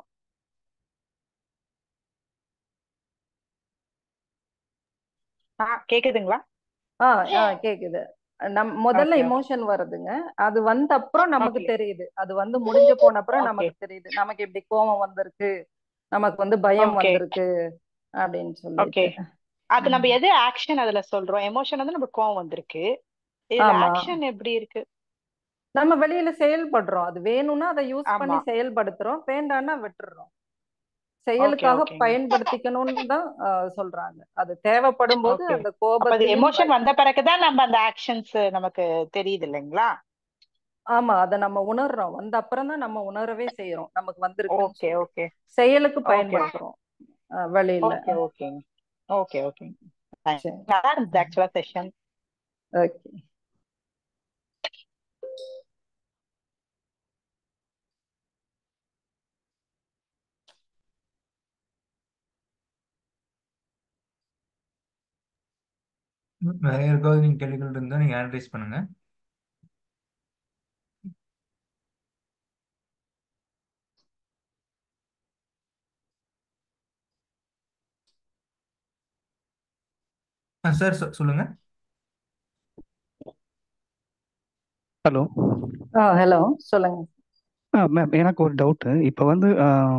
ஆ கேக்குதுங்களா ஆ ஆ கேக்குது நம் முதல்ல ஓகே ஓகே இமோஷன் வருதுங்க அது வந்த அப்புறம் நமக்கு ஓகே தெரியுது அது வந்து முடிஞ்சு போன அப்புறம் ஓகே நமக்கு தெரியுது நமக்கு இப்படி கோபம் வந்திருக்கு நமக்கு வந்து பயம் ஓகே வந்திருக்கு அப்படின்னு ஓகே சொல்லிட்டு அது நம்ம ம். எது ஆக்ஷன் அதுல சொல்றோம் எமோஷன் வந்து நம்ம கோவம் வந்திருக்கு இதுல ஆமா ஆக்ஷன் எப்படி இருக்கு நம்ம வெளியில செயல்படுறோம் அது வேணும்னா அதை யூஸ் ஆமா பண்ணி செயல்படுத்துறோம் வேண்டாம்னா விட்டுறோம் ஓகே செயலுக்காக ஓகேங்க பயன்படுத்திக்கணும்னு தான் ஆஹ், சொல்றாங்க அது தேவைப்படும் போது ஓகே அந்த அப்ப அது கோபத்தையும் எமோஷன் ப- வந்த பிறகுதான் நம்ம அந்த ஆக்ஷன்ஸ் நமக்கு தெரியுது இல்லைங்களா ஆமா அதை நம்ம உணர்றோம் வந்த அப்புறம் தான் நம்ம உணரவே செய்யறோம் நமக்கு வந்திருக்குன்னு ஓகே சொல்லி ஓகே செயலுக்கு ஓகே பயன்படுத்துறோம் ஆஹ், வெளியில ஓகே ஓகேங்க ஓகே ஓகே சரி நல்லா இருந்தது ஆக்சுவலா செஷன் ஓகே வேற யாருக்காவது நீங்க கேள்விகள் இருந்தா நீங்க ஹேண்ட் ரைஸ் பண்ணுங்க சார் சொல்லுங்க ஹலோ ஆ ஹலோ சொல்லுங்க மேம் எனக்கு ஒரு டவுட்டு இப்போ வந்து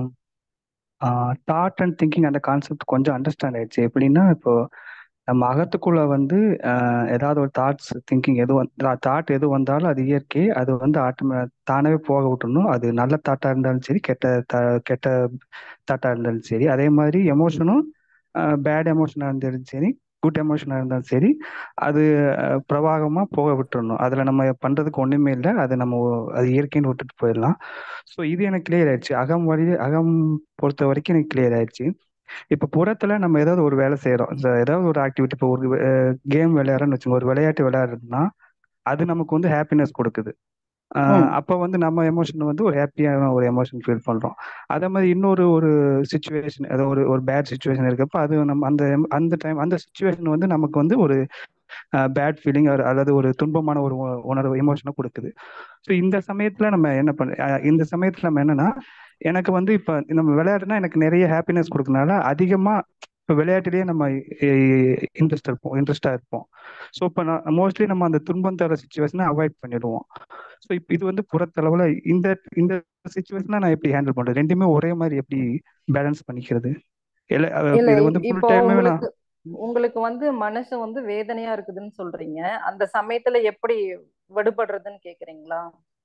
தாட் அண்ட் திங்கிங் அந்த கான்செப்ட் கொஞ்சம் அண்டர்ஸ்டாண்ட் ஆயிடுச்சு எப்படின்னா இப்போ நம்ம அகத்துக்குள்ள வந்து ஆஹ், ஏதாவது ஒரு தாட்ஸ் திங்கிங் எது தாட் எது வந்தாலும் அது இயற்கை அது வந்து ஆட்டோமே தானாகவே போக விட்டுறணும் அது நல்ல தாட்டாக இருந்தாலும் சரி கெட்ட தா கெட்ட தாட்டாக இருந்தாலும் சரி அதே மாதிரி எமோஷனும் பேட் எமோஷனாக இருந்தாலும் சரி குட் எமோஷனாக இருந்தாலும் சரி அது பிரவாகமாக போக விட்டுறணும் அதில் நம்ம பண்ணுறதுக்கு ஒன்றுமே இல்லை அது நம்ம ஒ- அது இயற்கைன்னு விட்டுட்டு போயிடலாம் ஸோ இது எனக்கு கிளியர் ஆயிடுச்சு அகம் வழி அகம் பொறுத்த வரைக்கும் எனக்கு கிளியர் ஆயிடுச்சு இப்போ புறத்துல நம்ம ஏதாவது ஒரு வேலை செய்கிறோம் ஏதாவது ஒரு ஆக்டிவிட்டி இப்போ ஒரு கேம் விளையாடுறோம்னு வச்சுக்கோங்க ஒரு விளையாட்டு விளையாடுறதுன்னா அது நமக்கு வந்து ஹாப்பினஸ் கொடுக்குது ஆஹ் ம் அப்போ வந்து நம்ம எமோஷன் வந்து ஒரு ஹாப்பியான ஒரு எமோஷன் ஃபீல் பண்றோம் அதே மாதிரி இன்னொரு ஒரு சுச்சுவேஷன் ஏதோ ஒரு ஒரு பேட் சுச்சுவேஷன் இருக்கப்ப அது நம்ம அந்த em- அந்த டைம் அந்த சுச்சுவேஷன் வந்து நமக்கு வந்து ஒரு பேட் ஃபீலிங் அல்லது ஒரு துன்பமான ஒரு உ- உணர்வு எமோஷனை கொடுக்குது ஸோ இந்த சமயத்துல நம்ம என்ன பண்ண அஹ் இந்த சமயத்துல நம்ம என்னன்னா எனக்கு வந்து இப்போ நம்ம விளையாடுனா எனக்கு நிறைய ஹாப்பினஸ் கொடுக்கறனால அதிகமா இப்போ விளையாட்டுலயே நம்ம இன்ட்ரெஸ்ட் இருப்போம் இன்ட்ரெஸ்டா இருப்போம் ஸோ இப்போ நான் மோஸ்ட்லி நம்ம அந்த துன்பம் தர சுச்சுவேஷனை அவாய்ட் பண்ணிடுவோம் ஸோ இப்போ இது வந்து புறத்தளவுல இந்த இந்த சுச்சுவேஷனை நான் எப்படி ஹேண்டில் பண்றது ரெண்டுமே ஒரே மாதிரி எப்படி பேலன்ஸ் பண்ணிக்கிறது இல்ல அஹ் இல்ல இது இப்- வந்து ஃபுல் இப்போ டைமே நான் உங்களுக்கு உங்களுக்கு வந்து மனசு வந்து வேதனையா இருக்குதுன்னு சொல்றீங்க அந்த சமயத்துல எப்படி விடுபடுறதுன்னு கேக்குறீங்களா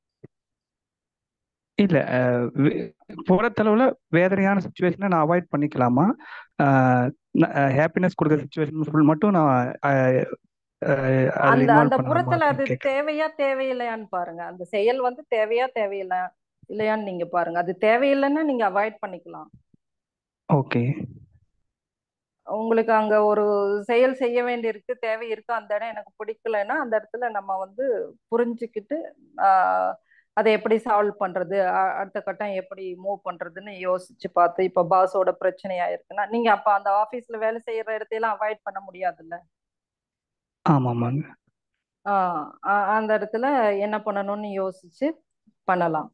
இல்ல அஹ் வே- புறத்தளவுல வேதனையான சுச்சுவேஷனை நான் அவாய்ட் பண்ணிக்கலாமா ஹாப்பினஸ் கொடுக்குற சுச்சுவேஷன் ஃபுல் மட்டும் நான் அஹ், அஹ், அதுல அந்த இன்வால்வ் அந்த பண்ணலாமா புறத்துல அது அப்படின்னு கேட்குறேன் தேவையா தேவையில்லையான்னு பாருங்க அந்த செயல் வந்து தேவையா தேவையில்லை இல்லையான்னு நீங்க பாருங்க அது தேவையில்லைன்னா நீங்க அவாய்ட் பண்ணிக்கலாம் ஓகே உங்களுக்கு அங்க ஒரு செயல் செய்ய வேண்டியிருக்கு தேவை இருக்கு அந்த இடம் எனக்கு பிடிக்கலைன்னா அந்த இடத்துல நம்ம வந்து புரிஞ்சுக்கிட்டு ஆஹ், அதை எப்படி சால்வ் பண்றது அ- அடுத்த கட்டம் எப்படி மூவ் பண்றதுன்னு யோசிச்சு பார்த்து இப்ப பாஸோட பிரச்சனையா இருக்குன்னா நீங்க அப்ப அந்த ஆபீஸ்ல வேலை செய்யற இடத்தையெல்லாம் அவாய்ட் பண்ண முடியாதுல்ல ஆமாமாங்க ஆஹ் அ- அந்த இடத்துல என்ன பண்ணணும்னு யோசிச்சு பண்ணலாம்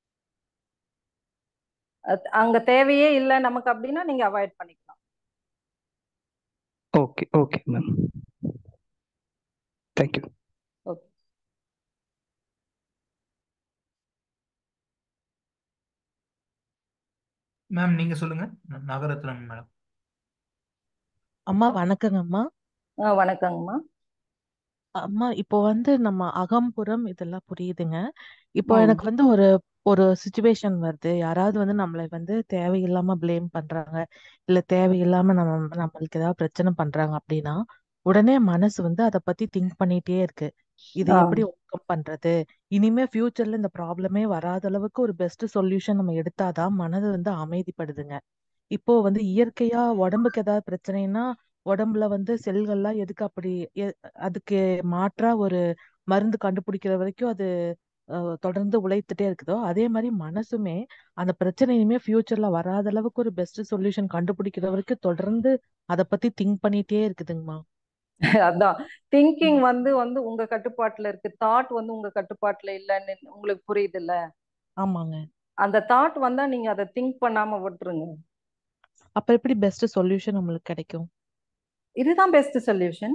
அத்- அங்க தேவையே இல்லை நமக்கு அப்படின்னா நீங்க அவாய்ட் பண்ணிக்கலாம் okay okay ma'am thank you okay ma'am நீங்க சொல்லுங்க ந- நகரத்னம் மேடம் அம்மா வணக்கங்கம்மா ஆஹ் வணக்கங்கம்மா அம்மா இப்போ வந்து நம்ம அகம்புறம் இதெல்லாம் புரியுதுங்க இப்போ ம் எனக்கு வந்து ஒரு ஒரு சுச்சுவேஷன் வருது யாராவது வந்து நம்மளை வந்து தேவையில்லாம ப்ளேம் பண்றாங்க இல்ல தேவையில்லாம நம்ம நம்மளுக்கு ஏதாவது பிரச்சனை பண்றாங்க அப்படின்னா உடனே மனசு வந்து அதை பத்தி திங்க் பண்ணிட்டே இருக்கு இதை ஆ எப்படி ஓவர் கம் பண்றது இனிமே ஃபியூச்சர்ல இந்த ப்ராப்ளமே வராத அளவுக்கு ஒரு பெஸ்ட் சொல்யூஷன் நம்ம எடுத்தாதான் மனது வந்து அமைதிப்படுதுங்க இப்போ வந்து இயற்கையா உடம்புக்கு ஏதாவது பிரச்சனைனா உடம்புல வந்து செல்கள்லாம் எதுக்கு அப்படி எ- அதுக்கு மாற்றா ஒரு மருந்து கண்டுபிடிக்கிற வரைக்கும் அது அஹ், தொடர்ந்து உழைத்துட்டே இருக்குதோ அதே மாதிரி மனசுமே அந்த பிரச்சனை இனிமே ஃபியூச்சர்ல வராத அளவுக்கு ஒரு பெஸ்ட் சொல்யூஷன் கண்டுபிடிக்கிற வரைக்கும் தொடர்ந்து அதை பத்தி திங்க் பண்ணிட்டே இருக்குதுங்கம்மா அதான் திங்கிங் வந்து வந்து உங்க கட்டுப்பாட்டுல இருக்கு தாட் வந்து உங்க கட்டுப்பாட்டுல இல்லைன்னு உங்களுக்கு புரியுது இல்ல ஆமாங்க அந்த தாட் வந்தா நீங்க அதை திங்க் பண்ணாம விட்டுருங்க அப்ப எப்படி பெஸ்ட் சொல்யூஷன் நம்மளுக்கு கிடைக்கும் இதுதான் பெஸ்ட் சொல்யூஷன்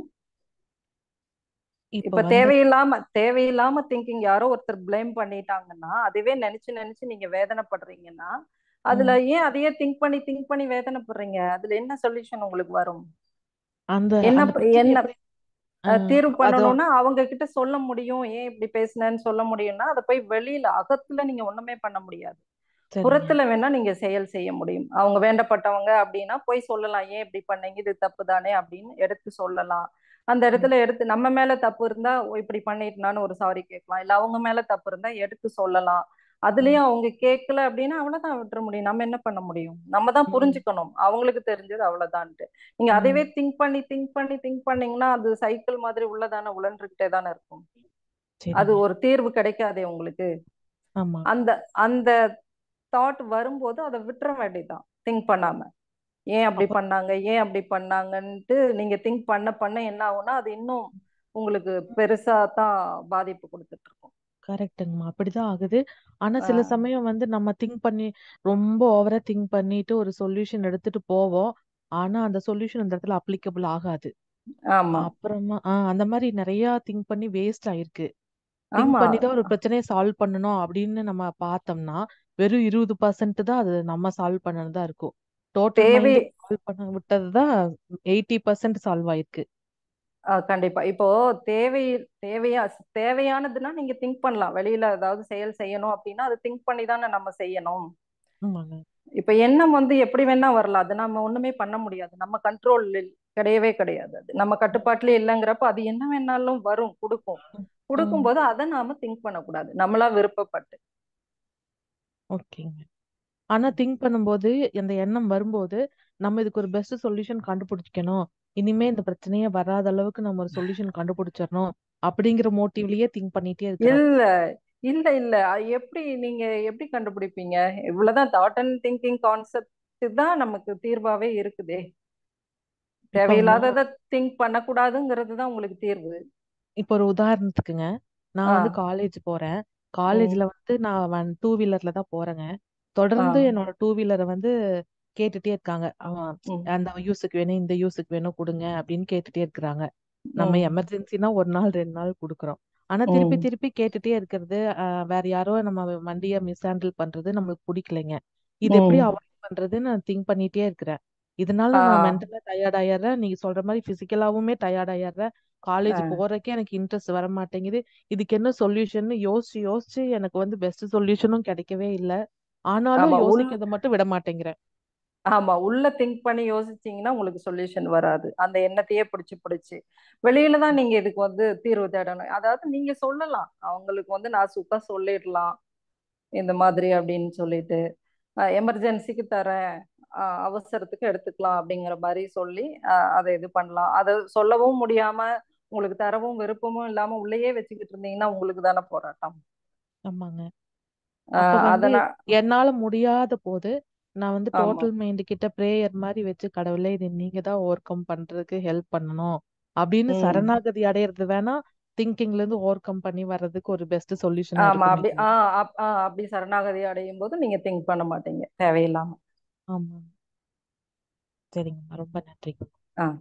இப்ப இப்ப வந்து தேவையில்லாம தேவையில்லாம திங்கிங் யாரோ ஒருத்தர் ப்ளேம் பண்ணிட்டாங்கன்னா அதுவே நினைச்சு நினைச்சு நீங்க வேதனைப்படுறீங்கன்னா அதுல ம், ஏன் அதையே திங்க் பண்ணி திங்க் பண்ணி வேதனைப்படுறீங்க அதுல என்ன சொல்யூஷன் உங்களுக்கு வரும் அந்த என்ன அந்த ப- பிரச்சனை என்ன எப்படி அஹ், அஹ், தீர்வு அது பண்ணணும்னா அவங்க கிட்ட சொல்ல முடியும் ஏன் இப்படி பேசுனேன்னு சொல்ல முடியும்னா அதை போய் வெளியில அகத்துல நீங்க ஒண்ணுமே பண்ண முடியாது சரிங்க புறத்துல வேணா நீங்க செயல் செய்ய முடியும் அவங்க வேண்டப்பட்டவங்க அப்படின்னா போய் சொல்லலாம் ஏன் இப்படி பண்ணீங்க இது தப்பு தானே அப்படின்னு எடுத்து சொல்லலாம் அந்த ம், இடத்துல எடுத்து நம்ம மேல தப்பு இருந்தா ஓ, இப்படி பண்ணிட்டுனான்னு ஒரு சாரி கேட்கலாம் இல்ல அவங்க மேல தப்பு இருந்தா எடுத்து சொல்லலாம் ம், அதுலயும் அவங்க கேட்கல அப்படின்னா அவ்வளவுதான் விட்டுற முடியும் நம்ம என்ன பண்ண முடியும் நம்ம தான் ம், புரிஞ்சுக்கணும் அவங்களுக்கு தெரிஞ்சது அவ்வளவுதான்ட்டு நீங்க ம், அதையவே திங்க் பண்ணி திங்க் பண்ணி திங்க் பண்ணீங்கன்னா அது சைக்கிள் மாதிரி உள்ளதானே உழன்றுகிட்டே தானே இருக்கும் அது சரிங்க ஒரு தீர்வு கிடைக்காதே உங்களுக்கு ஆமா அந்த அந்த தாட் வரும்போது அதை விட்டுற வேண்டியதுதான் திங்க் பண்ணாம ஏன் அப்படி அப்ப பண்ணாங்க ஏன் அப்படி பண்ணாங்கன்ட்டு நீங்க திங்க் பண்ண பண்ண என்ன ஆகும்னா அது இன்னும் உங்களுக்கு பெருசா தான் பாதிப்பு கொடுத்துட்டு இருக்கும் கரெக்ட்டுங்கம்மா அப்படிதான் ஆகுது ஆனா சில ஆஹ் சமயம் வந்து நம்ம திங்க் பண்ணி ரொம்ப ஓவரா திங்க் பண்ணிட்டு ஒரு சொல்யூஷன் எடுத்துட்டு போவோம் ஆனா அந்த சொல்யூஷன் அந்த இடத்துல அப்ளிகபிள் ஆகாது ஆமா அப்புறமா ஆஹ் அந்த மாதிரி நிறைய திங்க் பண்ணி வேஸ்ட் ஆயிருக்கு திங்க் ஆமா பண்ணி தான் ஒரு பிரச்சனையை சால்வ் பண்ணணும் அப்படின்னு நம்ம பார்த்தோம்னா வெறும் இருபது பர்சன்ட் தான் அது நம்ம சால்வ் பண்ணதா இருக்கும் டோட்டல் தேவை மைண்ட் சால்வ் பண்ண விட்டது தான் எயிட்டி பர்சன்ட் சால்வ் ஆயிருக்கு ஆஹ் கண்டிப்பா இப்போ தேவை தேவையா தேவையானதுன்னா நீங்க திங்க் பண்ணலாம் வெளியில ஏதாவது செயல் செய்யணும் அப்படின்னா அது திங்க் பண்ணி தானே நம்ம செய்யணும் ஆமாங்க இப்ப எண்ணம் வந்து எப்படி வேணா வரலாம் அது நம்ம ஒண்ணுமே பண்ண முடியாது நம்ம கண்ட்ரோல் கிடையவே கிடையாது அது நம்ம கட்டுப்பாட்டுல இல்லைங்கிறப்ப அது என்ன வேணாலும் வரும் கொடுக்கும் ம், ம். கொடுக்கும்போது அதை நாம திங்க் பண்ணக்கூடாது நம்மளா விருப்பப்பட்டு ஓகேங்க ஆனா திங்க் பண்ணும்போது அந்த எண்ணம் வரும்போது நம்ம இதுக்கு ஒரு பெஸ்ட் சொல்யூஷன் கண்டுபிடிக்கணும் இனிமே இந்த பிரச்சனையே வராத அளவுக்கு நம்ம ஒரு சொல்யூஷன் கண்டுபிடிச்சிடணும் அப்படிங்கிற மோட்டிவ்லயே திங்க் பண்ணிட்டே இருக்கிறோம் இல்ல இல்ல இல்ல அது எப்படி நீங்க எப்படி கண்டுபிடிப்பீங்க இவ்வளவுதான் தாட் அண்ட் திங்கிங் கான்செப்ட் தான் நமக்கு தீர்வாவே இருக்குதே இப்ப வந்து தேவையில்லாததை திங்க் பண்ணக்கூடாதுங்கிறது தான் உங்களுக்கு தீர்வு இப்போ ஒரு உதாரணத்துக்குங்க நான் ஆ வந்து காலேஜ் போறேன் ம் காலேஜ்ல வந்து நான் டூ வீலர்ல தான் போறேங்க ஆ தொடர்ந்து என்னோட டூ வீலரை வந்து கேட்டுட்டே இருக்காங்க அவன் ம் அந்த யூஸுக்கு வேணும் இந்த யூஸுக்கு வேணும் கொடுங்க அப்படின்னு கேட்டுட்டே இருக்கிறாங்க நம்ம ம் எமர்ஜென்சினா ஒரு நாள் ரெண்டு நாள் கொடுக்குறோம் ஆனா திருப்பி ம் திருப்பி கேட்டுட்டே இருக்கிறது ஆஹ் வேற யாரோ நம்ம வண்டியை மிஸ்ஹேண்டில் பண்றது நம்மளுக்கு பிடிக்கலைங்க இது எப்படி ம் அவாய்ட் பண்றதுன்னு நான் திங்க் பண்ணிட்டே இருக்கிறேன் இதனால ஆ நான் மென்டலா டயர்ட் ஆயிடுறேன் நீங்க சொல்ற மாதிரி பிசிக்கலாவுமே டயர்ட் ஆயிடுறேன் காலேஜ் ஆ போறதுக்கே எனக்கு இன்ட்ரெஸ்ட் வர மாட்டேங்குது இதுக்கு என்ன சொல்யூஷன் யோசிச்சு யோசிச்சு எனக்கு வந்து பெஸ்ட் சொல்யூஷனும் கிடைக்கவே இல்லை ஆனாலும் ஆமா உள் யோசிக்கிறத மட்டும் விட மாட்டேங்கிறேன் ஆமா உள்ள திங்க் பண்ணி யோசிச்சீங்கன்னா உங்களுக்கு சொல்யூஷன் வராது அந்த எண்ணத்தையே பிடிச்சு பிடிச்சு வெளியில தான் நீங்க இதுக்கு வந்து தீர்வு தேடணும் அதாவது நீங்க சொல்லலாம் அவங்களுக்கு வந்து நான் சுத்தா சொல்லிடலாம் இந்த மாதிரி அப்படின்னு சொல்லிட்டு எமர்ஜென்சிக்கு தரேன் ஆஹ் அவசரத்துக்கு எடுத்துக்கலாம் அப்படிங்கிற மாதிரி சொல்லி ஆஹ் அதை இது பண்ணலாம் அதை சொல்லவும் முடியாம உங்களுக்கு தரவும் விருப்பமும் இல்லாம உள்ளேயே வச்சுக்கிட்டு இருந்தீங்கன்னா உங்களுக்கு தானே போராட்டம் ஆமாங்க அப்ப ஆஹ் வந்து அதனா என்னால முடியாத போது நான் வந்து ஆமா டோட்டல் மைண்ட் கிட்ட ப்ரேயர் மாதிரி வச்சு கடவுளே இது நீங்க தான் ஓவர் கம் பண்றதுக்கு ஹெல்ப் பண்ணணும் அப்படின்னு ம் சரணாகதி அடையிறது வேணா திங்கிங்ல இருந்து ஓவர் கம் பண்ணி வர்றதுக்கு ஒரு பெஸ்ட் சொல்யூஷனா ஆமா அப்படி இருக்குமே ஆஹ் அப்- ஆஹ் அப்படி சரணாகதி அடையும் போது நீங்க திங்க் பண்ண மாட்டீங்க தேவையில்லாம ஆமா சரிங்கம்மா ரொம்ப நன்றிங்க ஆஹ்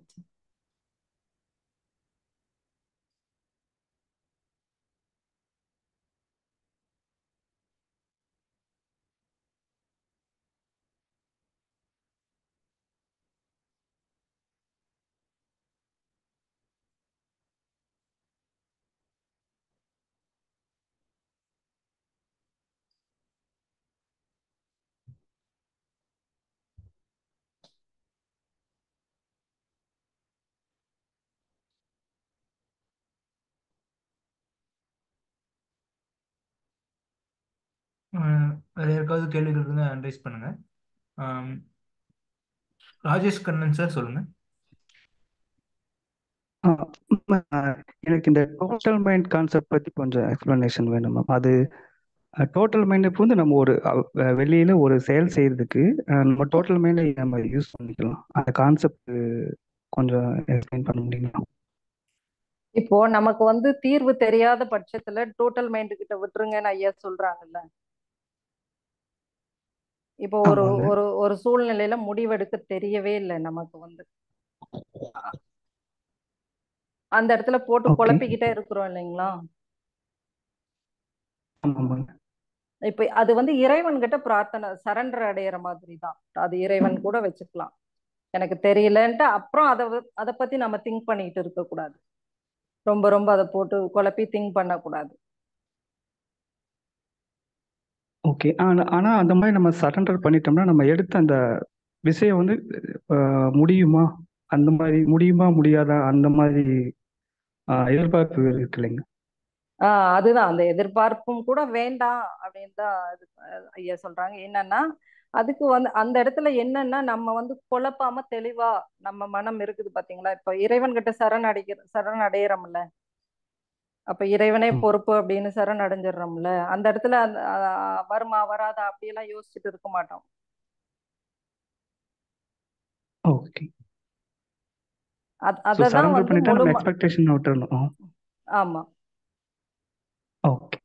அஹ் வேற யாருக்காவது கேள்விகள் இருந்தால் அனலைஸ் பண்ணுங்க ஆம், ராஜேஷ் கண்ணன் சார் சொல்லுங்க எனக்கு இந்த டோட்டல் மைண்ட் கான்செப்ட் பத்தி கொஞ்சம் எக்ஸ்பிளனேஷன் வேணும் மேம் அது டோட்டல் மைண்ட் இப்போ வந்து நம்ம ஒரு அஹ், வெளியில ஒரு செயல் செய்யறதுக்கு அஹ், நம்ம டோட்டல் மைண்டை நம்ம யூஸ் பண்ணிக்கலாம் அந்த கான்செப்ட் கொஞ்சம் எக்ஸ்பிளைன் பண்ண முடியுமா இப்போ நமக்கு வந்து தீர்வு தெரியாத பட்சத்துல டோட்டல் மைண்ட் கிட்ட விட்டுருங்கன்னு ஐயா சொல்றாங்கல்ல இப்போ ஒரு ஆமாங்க ஒரு ஒரு சூழ்நிலையில முடிவெடுக்க தெரியவே இல்லை நமக்கு வந்து அந்த இடத்துல போட்டு ஓகே குழப்பிக்கிட்டே இருக்கிறோம் இல்லைங்களா ஆமாங்க இப்ப அது வந்து இறைவன் கிட்ட பிரார்த்தனை சரண்டர் அடையிற மாதிரி தான் அது இறைவன் கூட வச்சுக்கலாம் எனக்கு தெரியலன்ட்டு அப்புறம் அதை அதை பத்தி நம்ம திங்க் பண்ணிட்டு இருக்க கூடாது ரொம்ப ரொம்ப அதை போட்டு குழப்பி திங்க் பண்ணக்கூடாது ஓகே ஆனா ஆனா அந்த மாதிரி நம்ம சரண்டர் பண்ணிட்டோம்னா நம்ம எடுத்த அந்த விஷயம் வந்து அஹ், முடியுமா அந்த மாதிரி முடியுமா முடியாதா அந்த மாதிரி அஹ், எதிர்பார்ப்பு இருக்கு இல்லைங்க ஆஹ் அதுதான் அந்த எதிர்பார்ப்பும் கூட வேண்டாம் அப்படின்னு தான் இது, அஹ், ஐயா சொல்றாங்க என்னன்னா அதுக்கு வந்து அந்த இடத்துல என்னன்னா நம்ம வந்து குழப்பாம தெளிவா நம்ம மனம் இருக்குது பாத்தீங்களா இப்ப இறைவன் கிட்ட சரண் அடைக்கிற சரண் அடையிறோம்ல அப்ப இறைவனே ம். பொறுப்பு அப்படின்னு சரண் அடைஞ்சிடுறோம்ல அந்த இடத்துல அந்த அஹ், வருமா வராதா அப்படியெல்லாம் யோசிச்சுட்டு இருக்க மாட்டோம் ஓகே அத்- ஸோ அததான் சரண்டர் வந்து பண்ணிட்டா நம்ம முழு எக்ஸ்பெக்டேஷன் விட்டுறணும் ஆமா ஓகே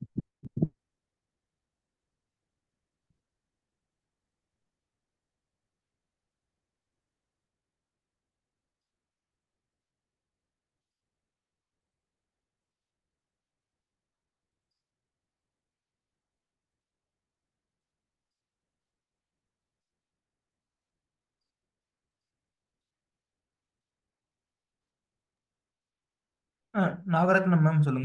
ஆ, நாகரத்னம் மேம் சொல்லுங்க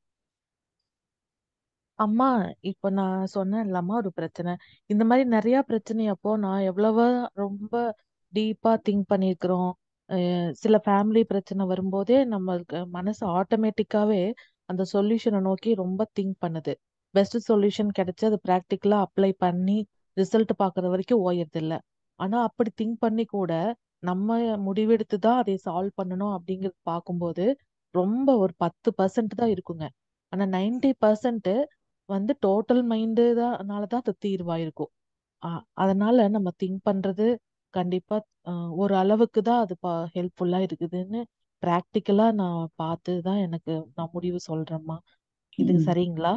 அம்மா இப்ப நான் சொன்னேன்லம்மா ஒரு பிரச்சனை இந்த மாதிரி நிறைய பிரச்சனை அப்போ நான் எவ்வளவோ ரொம்ப டீப்பா திங்க் பண்ணியிருக்கிறோம் அஹ் சில ஃபேமிலி பிரச்சனை வரும்போதே நம்மளுக்கு மனசு ஆட்டோமேட்டிக்காவே அந்த சொல்யூஷனை நோக்கி ரொம்ப திங்க் பண்ணுது பெஸ்ட் சொல்யூஷன் கிடைச்சு அது ப்ராக்டிக்கலா அப்ளை பண்ணி ரிசல்ட் பார்க்கறது வரைக்கும் ஓயறது இல்ல ஆனா அப்படி திங்க் பண்ணி கூட நம்ம முடிவெடுத்து தான் அதை சால்வ் பண்ணணும் அப்படிங்கிறது பார்க்கும்போது ரொம்ப ஒரு பத்து பர்சன்ட் தான் இருக்குங்க ஆனா நைன்டி பர்சன்ட் வந்து டோட்டல் மைண்டு தான் தான் அது தீர்வாயிருக்கும் ஆஹ் அதனால நம்ம திங்க் பண்றது கண்டிப்பா ஆஹ் ஒரு அளவுக்கு தான் அது ஹெல்ப்ஃபுல்லா இருக்குதுன்னு ப்ராக்டிக்கலா நான் பார்த்து தான் எனக்கு நான் முடிவு சொல்றேம்மா இதுக்கு ம். சரிங்களா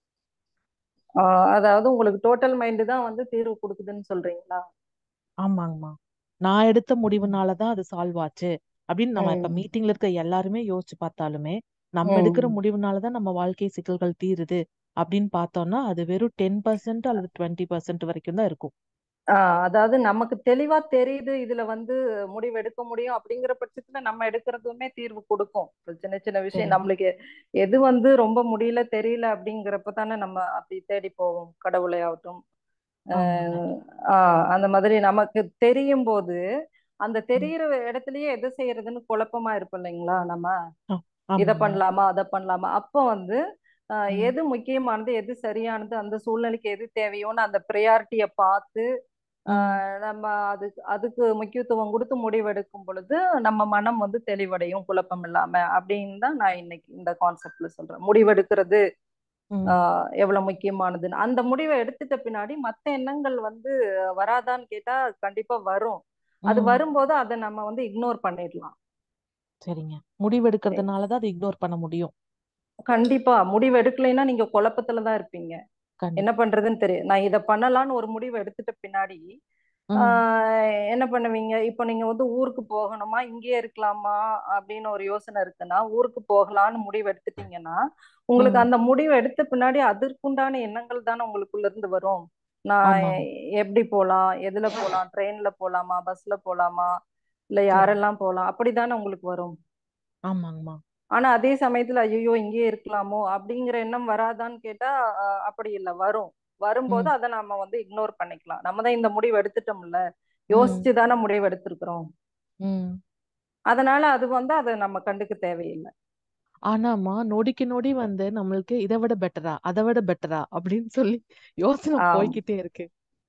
ஆஹ் அதாவது உங்களுக்கு டோட்டல் மைண்டு தான் வந்து தீர்வு கொடுக்குதுன்னு சொல்றீங்களா ஆமாங்கம்மா நான் எடுத்த முடிவுனால தான் அது சால்வ் ஆச்சு அப்படின்னு நம்ம இப்ப ம் மீட்டிங்ல இருக்க எல்லாருமே யோசிச்சு பார்த்தாலுமே நம்ம எடுக்கிற ம் முடிவுனால தான் நம்ம வாழ்க்கை சிக்கல்கள் தீருது அப்படின்னு பார்த்தோம்னா அது வெறும் டென் பர்சன்ட் அல்லது டுவெண்ட்டி பர்சன்ட் வரைக்கும் தான் இருக்கும் ஆஹ் அதாவது நமக்கு தெளிவா தெரியுது இதுல வந்து முடிவு எடுக்க முடியும் அப்படிங்கிற பட்சத்துல நம்ம எடுக்கிறதுமே தீர்வு கொடுக்கும் இப்ப சின்ன சின்ன விஷயம் சரிங்க நம்மளுக்கு எது வந்து ரொம்ப முடியல தெரியல அப்படிங்கிறப்ப தானே நம்ம அப்படி தேடி போவோம் கடவுளை ஆகட்டும் ஆமாங்க ஆஹ் ஆஹ் அந்த மாதிரி நமக்கு தெரியும் போது அந்த ம். தெரியிற இடத்துலயே எது செய்யறதுன்னு குழப்பமா இருப்போம் இல்லைங்களா நம்ம ஆ, இதை ஆமாங்க பண்ணலாமா அதை பண்ணலாமா அப்போ வந்து ஆஹ் ம், எது முக்கியமானது எது சரியானது அந்த சூழ்நிலைக்கு எது தேவையோன்னு அந்த ப்ரையாரிட்டியை பார்த்து ம். ஆஹ் நம்ம அதுக்கு அதுக்கு முக்கியத்துவம் கொடுத்து முடிவெடுக்கும் பொழுது நம்ம மனம் வந்து தெளிவடையும் குழப்பம் இல்லாம அப்படின்னு தான் நான் இன்னைக்கு இந்த கான்செப்ட்ல சொல்றேன் முடிவெடுக்கிறது ம், ஆஹ் எவ்வளவு முக்கியமானதுன்னு அந்த முடிவை எடுத்துட்ட பின்னாடி மத்த எண்ணங்கள் வந்து வராதான்னு கேட்டா கண்டிப்பா வரும் அது ம். வரும்போது அதை நம்ம வந்து இக்னோர் பண்ணிடலாம் சரிங்க முடிவெடுக்கிறதுனால தான் அதை இக்னோர் பண்ண முடியும் கண்டிப்பா முடிவு எடுக்கலைன்னா நீங்க குழப்பத்துல தான் இருப்பீங்க என்ன கண்டிப்பா பண்றதுன்னு தெரியும் நான் இதை பண்ணலான்னு ஒரு முடிவு எடுத்துட்ட பின்னாடி ம் ஆஹ் என்ன பண்ணுவீங்க இப்போ நீங்க வந்து ஊருக்கு போகணுமா இங்கேயே இருக்கலாமா அப்படின்னு ஒரு யோசனை இருக்குன்னா ஊருக்கு போகலான்னு முடிவு எடுத்துட்டீங்கன்னா உங்களுக்கு ம் அந்த முடிவு எடுத்த பின்னாடி அதற்குண்டான எண்ணங்கள் தானே உங்களுக்குள்ள இருந்து வரும் நான் ஆமாங்க எப்படி போலாம் எதுல போலாம் ட்ரெயின்ல போலாமா பஸ்ல போலாமா இல்ல சரி யாரெல்லாம் போலாம் அப்படிதானே உங்களுக்கு வரும் ஆமாங்கம்மா ஆனா அதே சமயத்துல ஐயோ இங்கேயே இருக்கலாமோ அப்படிங்கிற எண்ணம் வராதான்னு கேட்டா ஆஹ் அப்படி இல்லை வரும் வரும்போது ம் அதை நாம வந்து இக்னோர் பண்ணிக்கலாம் நம்ம தான் இந்த முடிவு எடுத்துட்டோம்ல ம் யோசிச்சு தானே முடிவு எடுத்திருக்கிறோம் ம் அதனால அது வந்து அதை நம்ம கண்டுக்க தேவையில்லை ஆனாமா நொடிக்கு நொடி வந்து நம்மளுக்கு இதை விட பெட்டரா அதை விட பெட்டரா அப்படின்னு சொல்லி யோசனை ஆம் போய்க்கிட்டே இருக்கு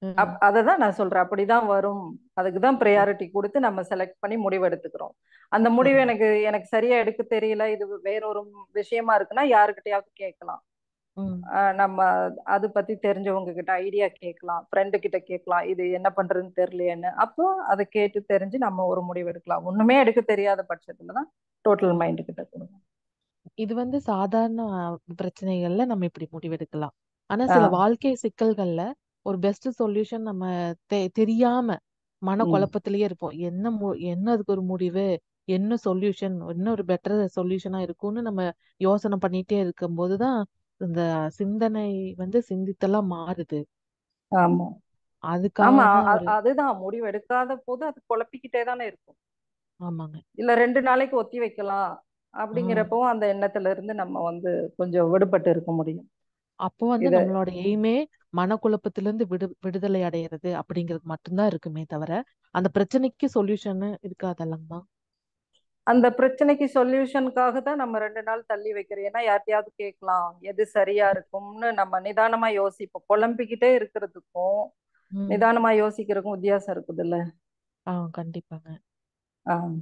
ம் அப் அததான் நான் சொல்றேன் அப்படிதான் வரும் அதுக்கு தான் ப்ரையாரிட்டி கொடுத்து நம்ம செலக்ட் பண்ணி முடிவு எடுத்துக்கிறோம் அந்த முடிவு சரிங்க எனக்கு எனக்கு சரியா எடுக்க தெரியல இது வேற ஒரு விஷயமா இருக்குன்னா யாருக்கிட்டயாவது கேட்கலாம் ம் ஆஹ் நம்ம அது பத்தி தெரிஞ்சவங்க கிட்ட ஐடியா கேட்கலாம் ஃப்ரெண்டு கிட்ட கேட்கலாம் இது என்ன பண்றதுன்னு தெரியலையேன்னு அப்போ அதை கேட்டு தெரிஞ்சு நம்ம ஒரு முடிவு எடுக்கலாம் ஒண்ணுமே எடுக்க தெரியாத பட்சத்துல தான் டோட்டல் மைண்ட் கிட்ட கொடுக்கணும் இது வந்து சாதாரண அஹ், பிரச்சனைகள்ல நம்ம இப்படி முடிவெடுக்கலாம் ஆனா சில ஆஹ் வாழ்க்கை சிக்கல்கள்ல ஒரு பெஸ்ட் சொல்யூஷன் நம்ம தெ தெரியாம மன உம் குழப்பத்திலேயே இருப்போம் என்ன மு என்ன அதுக்கு ஒரு முடிவு என்ன சொல்யூஷன் என்ன ஒரு பெட்டர் சொல்யூஷனா இருக்கும்னு நம்ம யோசனை பண்ணிட்டே இருக்கும்போது தான் இந்த சிந்தனை வந்து சிந்தித்தெல்லாம் மாறுது ஆமா அதுக்காக ஆமா தான் அ- ஒரு அதுதான் முடிவு எடுக்காத போது அது குழப்பிக்கிட்டே தானே இருக்கும் ஆமாங்க இல்ல ரெண்டு நாளைக்கு ஒத்தி வைக்கலாம் ம் அப்படிங்கிறப்போ அந்த எண்ணத்துல இருந்து நம்ம வந்து கொஞ்சம் விடுபட்டு இருக்க முடியும் அப்போ வந்து இத நம்மளோட எய்மே மனக்குழப்பத்திலிருந்து விடு விடுதலை அடையிறது அப்படிங்கிறது மட்டும்தான் இருக்குமே தவிர அந்த பிரச்சனைக்கு சொல்யூஷன் இருக்காதல்லங்கம்மா அந்த பிரச்சனைக்கு சொல்யூஷனுக்காக தான் நம்ம ரெண்டு நாள் தள்ளி வைக்கிறோம் ஏன்னா யார்ட்டையாவது கேட்கலாம் எது சரியா இருக்கும்னு நம்ம நிதானமா யோசிப்போம் குழம்பிக்கிட்டே இருக்கிறதுக்கும் ம் நிதானமா யோசிக்கிறதுக்கும் வித்தியாசம் இருக்குதுல்ல ஆ கண்டிப்பாங்க ஆஹ்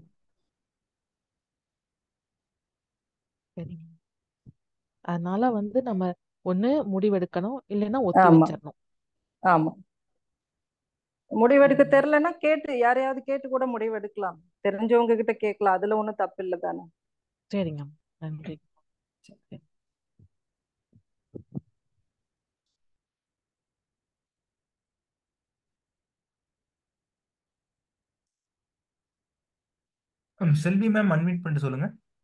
சரிங்க அதனால வந்து நம்ம ஒண்ணு முடிவெடுக்கணும் இல்லைன்னா ஒத்தி ஆமா வச்சிடணும் ஆமா முடிவெடுக்க ம் தெரிலன்னா கேட்டு யாரையாவது கேட்டு கூட முடிவெடுக்கலாம் தெரிஞ்சவங்க கிட்ட கேட்கலாம் அதுல ஒண்ணும் தப்பு இல்லை தானே சரிங்க நன்றி சரி. ம், செல்வி மேம் அன்மியூட் பண்ணிட்டு சொல்லுங்க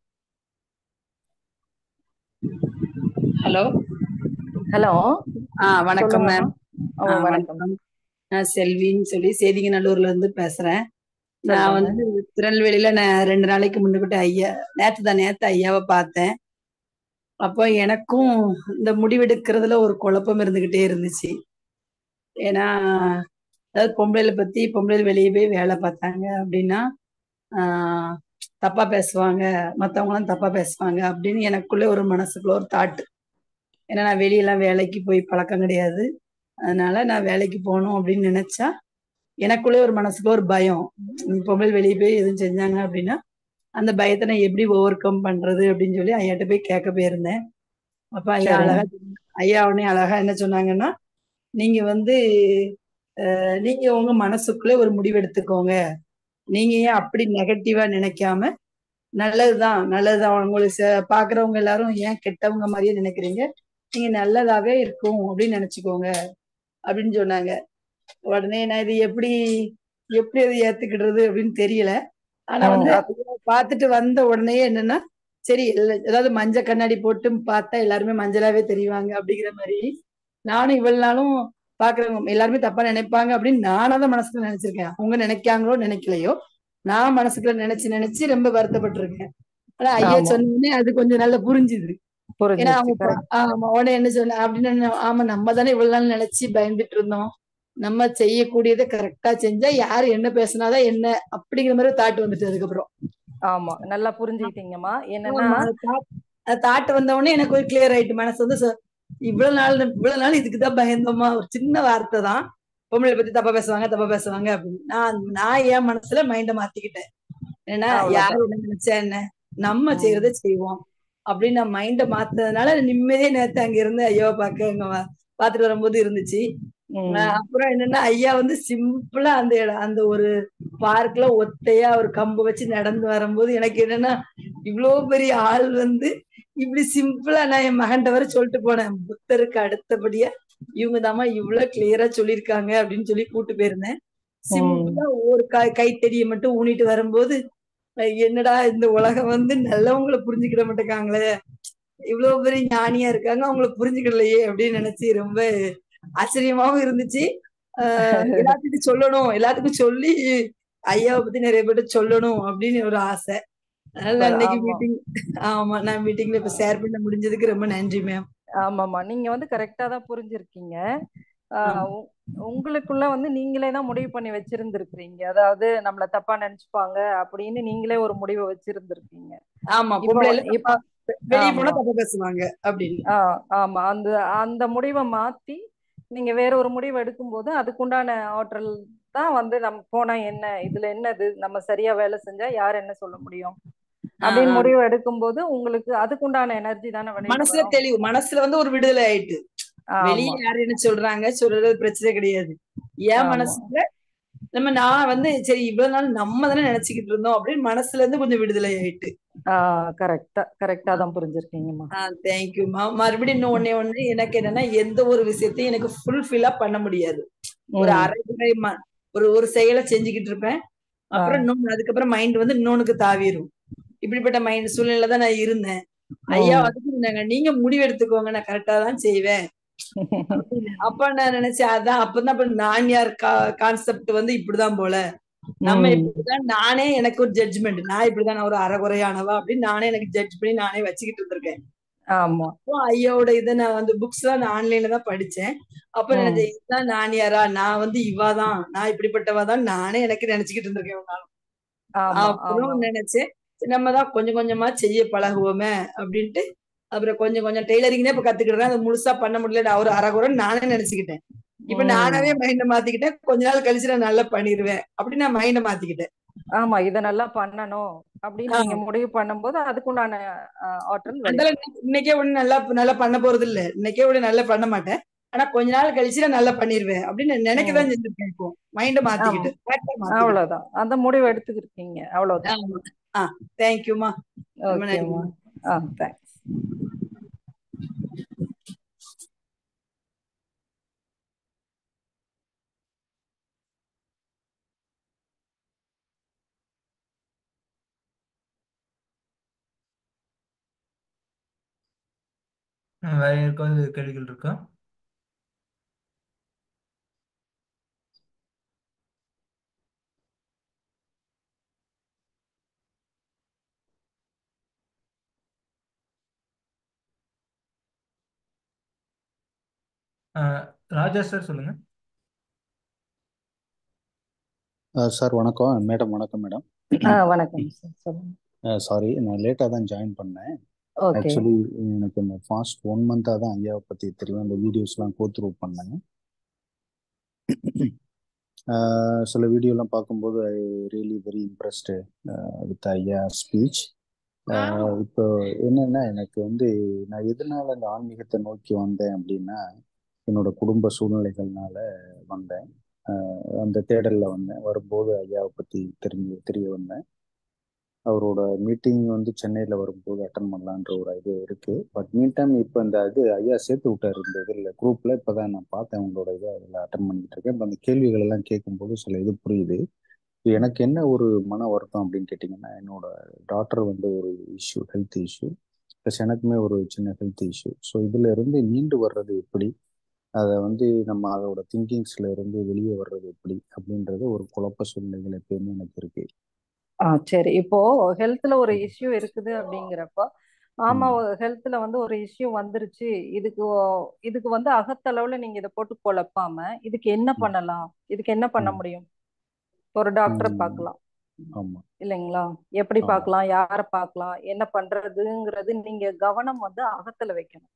ஹலோ ஹலோ ஆ வணக்கம் சொல்லுங்கம்மா மேம் ஓ ஆ வணக்கம் வணக்கம் நான் செல்வின்னு சொல்லி சேதிங்கநல்லூர்ல இருந்து பேசுறேன் நான் சொல்லுங்க வந்து திருநெல்வேலியில நான் ரெண்டு நாளைக்கு முன்னுக்கிட்ட ஐயா நேத்து தான் நேத்து ஐயாவை பார்த்தேன் அப்போ எனக்கும் இந்த முடிவெடுக்கிறதுல ஒரு குழப்பம் இருந்துகிட்டே இருந்துச்சு ஏன்னா அதாவது பொம்பளைல பத்தி பொம்பளைல வெளியே போய் வேலை பார்த்தாங்க அப்படின்னா ஆஹ் தப்பா பேசுவாங்க மத்தவங்களாம் தப்பா பேசுவாங்க அப்படின்னு எனக்குள்ள ஒரு மனசுக்குள்ள ஒரு தாட் ஏன்னா நான் வெளியெல்லாம் வேலைக்கு போய் பழக்கம் கிடையாது அதனால நான் வேலைக்கு போகணும் அப்படின்னு நினைச்சா எனக்குள்ளே ஒரு மனசுக்குள்ள ஒரு பயம் உம் பொம்பளை வெளியே போய் எதுவும் செஞ்சாங்க அப்படின்னா அந்த பயத்தை நான் எப்படி ஓவர் கம் பண்றது அப்படின்னு சொல்லி ஐயாட்ட போய் கேட்க போயிருந்தேன் அப்ப ஐயா சரி அழகா சொன்னாங்க. ஐயா உடனே அழகா என்ன சொன்னாங்கன்னா நீங்க வந்து அஹ், நீங்க உங்க மனசுக்குள்ளே ஒரு முடிவு எடுத்துக்கோங்க நீங்க ஏன் அப்படி நெகட்டிவா நினைக்காம நல்லதுதான் நல்லதுதான் உங்களுக்கு ச- பாக்குறவங்க எல்லாரும் ஏன் கெட்டவங்க மாதிரியே நினைக்கிறீங்க நீங்க நல்லதாவே இருக்கும் அப்படின்னு நினைச்சுக்கோங்க அப்படின்னு சொன்னாங்க உடனே நான் இது எப்படி எப்படி அதை ஏத்துக்கிடுறது அப்படின்னு தெரியல ஆனா ம் வந்து அ- ஐயாவை பார்த்துட்டு வந்த உடனே என்னன்னா சரி எல்லா- ஏதாவது மஞ்ச கண்ணாடி போட்டு பார்த்தா எல்லாருமே மஞ்சளாவே தெரிவாங்க அப்படிங்கிற மாதிரி நானும் இவ்வளவு நாளும் பாக்குறவங்க எல்லாருமே தப்பா நினைப்பாங்க அப்படின்னு நானா தான் மனசுல நினைச்சிருக்கேன் அவங்க நினைக்காங்களோ நினைக்கலையோ நான் மனசுக்குள்ள நினைச்சு நினைச்சு ரொம்ப வருத்தப்பட்டிருக்கேன் ஆனா ஐயா ஆமா சொன்னோடனே அது கொஞ்சம் நல்லா புரிஞ்சுது ஏன்னா புரிஞ்சிருச்சு அவங்க ப- கரெக்ட் ஆமா உடனே என்ன சொன்ன அப்படின்னு நான், ஆமா நம்ம தானே இவ்வளவு நாள் நினைச்சு பயந்துட்டு இருந்தோம் நம்ம செய்யக்கூடியதை கரெக்டா செஞ்சா யாரு என்ன பேசினாதான் என்ன அப்படிங்கிற மாதிரி தாட் வந்துட்டு அதுக்கப்புறம் ஆமா நல்லா புரிஞ்சுக்கிட்டீங்கம்மா என்னன்னா ஆமா அந்த தாட் அந்த தாட் வந்த உடனே எனக்கு ஒரு கிளியர் ஆயிட்டு மனசு வந்து ச- இவ்வளவு நாள் இவ்வளவு நாள் இதுக்குதான் பயந்தோமா ஒரு சின்ன வார்த்தை தான் பொம்பளை பத்தி தப்பா பேசுவாங்க தப்பா பேசுவாங்க அப்படின்னு நான் நான் என் மனசுல மைண்ட மாத்திக்கிட்டேன் ஏன்னா யாரு அவ்வளவுதான் என்ன நினைச்சா என்ன நம்ம ம் செய்யறதை செய்வோம் அப்படின்னு நான் மைண்ட மாத்ததுனால நிம்மதியே நேத்து அங்க இருந்து ஐயாவை பார்க்க அங்க வ- பார்த்துட்டு வரும்போது இருந்துச்சு ம் நான் அப்புறம் என்னன்னா ஐயா வந்து சிம்பிளா அந்த இடம் அந்த ஒரு பார்க்ல ஒத்தையா ஒரு கம்பு வச்சு நடந்து வரும்போது எனக்கு என்னன்னா இவ்வளவு பெரிய ஆள் வந்து இப்படி சிம்பிளா நான் என் மகன்கிட்ட வர சொல்லிட்டு போனேன் புத்தருக்கு அடுத்தபடியா இவங்க தாமா இவ்வளவு கிளியரா சொல்லியிருக்காங்க அப்படின்னு சொல்லி கூட்டு போயிருந்தேன் ம் சிம்பிளா ஒரு கை கைத்தடியை மட்டும் ஊனிட்டு வரும்போது அஹ் என்னடா இந்த உலகம் வந்து நல்லவங்களை புரிஞ்சுக்கிட மாட்டேங்காங்களே இவ்வளவு பெரிய ஞானியா இருக்காங்க அவங்கள புரிஞ்சுக்கிடலையே அப்படின்னு நினைச்சு ரொம்ப ஆச்சரியமாவும் இருந்துச்சு ஆஹ் எல்லாத்துக்கும் சொல்லணும் எல்லாத்துக்கும் சொல்லி ஐயாவை பத்தி நிறைய பேர்ட்ட சொல்லணும் அப்படின்னு ஒரு ஆசை அதனால நான் இன்னைக்கு ஆமா மீட்டிங் ஆமா நான் மீட்டிங்ல இப்ப ஷேர் பண்ண முடிஞ்சதுக்கு ரொம்ப நன்றி மேம் ஆமாம்மா நீங்க வந்து கரெக்டா தான் புரிஞ்சிருக்கீங்க ஆஹ் ஆமா உ- உங்களுக்குள்ள வந்து நீங்களே தான் முடிவு பண்ணி வச்சிருந்திருக்கிறீங்க அதாவது நம்மள தப்பா நினைச்சுப்பாங்க அப்படின்னு நீங்களே ஒரு முடிவை வச்சிருந்திருக்கீங்க ஆமா இப்போ பொம்பளைல இப்போ தப்பா வெளியே போனா ஆமா தப்பா பேசுவாங்க அப்படின்னு ஆஹ் ஆமா அந்த அந்த முடிவை மாத்தி நீங்க வேற ஒரு முடிவு எடுக்கும்போது அதுக்குண்டான ஆற்றல் தான் வந்து நம்ம போனா என்ன இதுல என்னது நம்ம சரியா வேலை செஞ்சா யார் என்ன சொல்ல முடியும் ஆ, அப்படின்னு ஆ. முடிவு எடுக்கும்போது உங்களுக்கு அதுக்குண்டான எனர்ஜி தானே வெளியில மனசுல வரும் தெளிவு மனசுல வந்து ஒரு விடுதலை ஆயிட்டு வெளியே ஆமா யார் என்ன சொல்றாங்க சொல்றது பிரச்சனை கிடையாது என் ஆமா மனசுல நம்ம நான் வந்து சரி இவ்வளவு நாள் நம்ம தானே நினைச்சுக்கிட்டு இருந்தோம் அப்படின்னு மனசுல இருந்து கொஞ்சம் விடுதலை ஆயிட்டு ஆஹ் கரெக்டா கரெக்டா தான் புரிஞ்சிருக்கீங்கம்மா ஆ தேங்க்யூமா மறுபடியும் இன்னும் ஒண்ணே ஒண்ணு எனக்கு என்னன்னா எந்த ஒரு விஷயத்தையும் எனக்கு ஃபுல்ஃபில்லா பண்ண முடியாது ஒரு ம் அரைகுறை ம- ஒரு ஒரு செயலை செஞ்சுக்கிட்டு இருப்பேன் அப்புறம் ஆஹ் இன்னொன்னு அதுக்கப்புறம் மைண்ட் வந்து இன்னொன்னுக்கு தாவிரும் இப்படிப்பட்ட மைண்ட் சூழ்நிலை தான் நான் இருந்தேன் ஐயா ம் வந்து சொன்னாங்க நீங்க முடிவு எடுத்துக்கோங்க நான் கரெக்டா தான் செய்வேன் அப்படின்னு அப்ப நான் நினைச்சேன் அதான் அப்பதான் அப்ப நான் யார் கான்செப்ட் வந்து இப்படிதான் போல நம்ம ம் இப்படிதான் நானே எனக்கு ஒரு ஜட்ஜ்மெண்ட் நான் இப்படிதான் நான் ஒரு அறகுறையானவா அப்படின்னு நானே எனக்கு ஜட்ஜ் பண்ணி நானே வச்சுக்கிட்டு இருந்திருக்கேன் ஆமா அப்போ ஐயாவோட இதை நான் வந்து புக்ஸ் எல்லாம் நான் ஆன்லைன்ல தான் படிச்சேன் அப்ப ம் நினைச்சேன் இதுதான் நான் யாரா நான் வந்து இவாதான் நான் இப்படிப்பட்டவா தான் நானே எனக்கு நினைச்சுக்கிட்டு இருந்திருக்கேன் இவ்வளவு நாள். ஆமா ஆமா அப்புறம் நினைச்சேன் சரி, நம்ம தான் கொஞ்சம் கொஞ்சமா செய்ய பழகுவோமே அப்படின்ட்டு அப்புறம் கொஞ்சம் கொஞ்சம் டெய்லரிங் இப்ப கத்துக்கிட்டேன் அது முழுசா பண்ண முடியல ஒரு அரைகுறைன்னு நானே நினைச்சுக்கிட்டேன் இப்ப ம் நானாவே மைண்ட மாத்திக்கிட்டேன் கொஞ்ச நாள் கழிச்சு நான் நல்லா பண்ணிடுவேன் அப்படின்னு நான் மைண்ட மாத்திக்கிட்டேன் ஆமா இத நல்லா பண்ணணும் அப்படின்னு ஆ. நீங்க முடிவு பண்ணும்போது அதுக்குண்டான ஆஹ், ஆற்றல் அதனால வெளிப்படும் இன்னைக்கு- இன்னைக்கே ஒண்ணு நல்லா நல்லா பண்ண போறது இல்ல இன்னைக்கே ஒண்ணு நல்லா பண்ண மாட்டேன் ஆனா கொஞ்ச நாள் கழிச்சு நான் நல்லா பண்ணிடுவேன் அப்படின்னு நான் நினைக்கதான் செஞ்சிருக்கேன் இப்போ மைண்ட ஆமா மாத்திக்கிட்டு correct ஆ மாத்திக்கிட்டு அவ்வளவுதான் அந்த முடிவு எடுத்துக்கிட்டீங்க அவ்வளவுதான் ஆமா ஆ தேங்க்யூமா ரொம்ப ஓகேம்மா நன்றி ஆ தேங்க்ஸ் அஹ் வேற யாருக்காவது கேள்விகள் இருக்கா அஹ் ராஜா சார் சொல்லுங்க சார் வணக்கம் மேடம் வணக்கம் மேடம் ஆ வணக்கம் சார் சொல்லுங்க சாரி நான் லேட்டாக தான் ஜாயின் பண்ணேன் ஓகே ஆக்சுவலி எனக்கு இந்த ஃபாஸ்ட் ஒன் மந்தாக தான் ஐயாவை பற்றி தெரியும் அந்த வீடியோஸ்லாம் கோத்ரூ பண்ணேன் அஹ் சில வீடியோலாம் பார்க்கும்போது I really very impressed with ஐயா ஸ்பீச் இப்போ என்னன்னா எனக்கு வந்து நான் எதனால இந்த ஆன்மீகத்தை நோக்கி வந்தேன் அப்படின்னா என்னோட குடும்ப சூழ்நிலைகள்னால வந்தேன் அஹ் அந்த தேடல்ல வந்தேன் வரும்போது ஐயாவை பற்றி தெரிஞ்சு தெரிய வந்தேன் அவரோட மீட்டிங் வந்து சென்னையில் வரும்போது அட்டன் பண்ணலான்ற ஒரு ஐடியா இருக்கு பட் மீன் டைம் இப்போ இந்த இது ஐயா சேர்த்து விட்டார் இந்த இதில் குரூப்பில் இப்போ தான் நான் பார்த்தேன் உங்களோட இதை அதில் அட்டன் பண்ணிட்டு இருக்கேன் இப்போ அந்த கேள்விகள் எல்லாம் கேட்கும்போது சில இது புரியுது இப்போ எனக்கு என்ன ஒரு மன வருத்தம் அப்படின்னு கேட்டிங்கன்னா என்னோட டாக்டர் வந்து ஒரு இஷ்யூ ஹெல்த் இஷ்யூ ப்ளஸ் எனக்குமே ஒரு சின்ன ஹெல்த் இஷ்யூ ஸோ இதில் இருந்து மீண்டு வர்றது எப்படி அதை வந்து நம்ம அதோட திங்கிங்ஸ்ல இருந்து வெளியே வர்றது எப்படி அப்படின்றது ஒரு குழப்ப சூழ்நிலைகள் எப்பயுமே எனக்கு இருக்கு ஆ சரி இப்போ ஹெல்த்ல ஒரு இஷ்யூ இருக்குது அப்படிங்கிறப்ப ஆமா ம் ஹெல்த்ல வந்து ஒரு இஷ்யூ வந்துருச்சு இதுக்கு ஓ- இதுக்கு வந்து அகத்தளவுல நீங்க இதை போட்டு குழப்பாம இதுக்கு என்ன ம் பண்ணலாம் இதுக்கு என்ன பண்ண ம் முடியும் ஒரு டாக்டரை ம் பார்க்கலாம் ஆமா இல்லைங்களா எப்படி ஆமா பார்க்கலாம் யாரை பார்க்கலாம் என்ன பண்றதுங்கிறது நீங்க கவனம் வந்து அகத்துல வைக்கணும்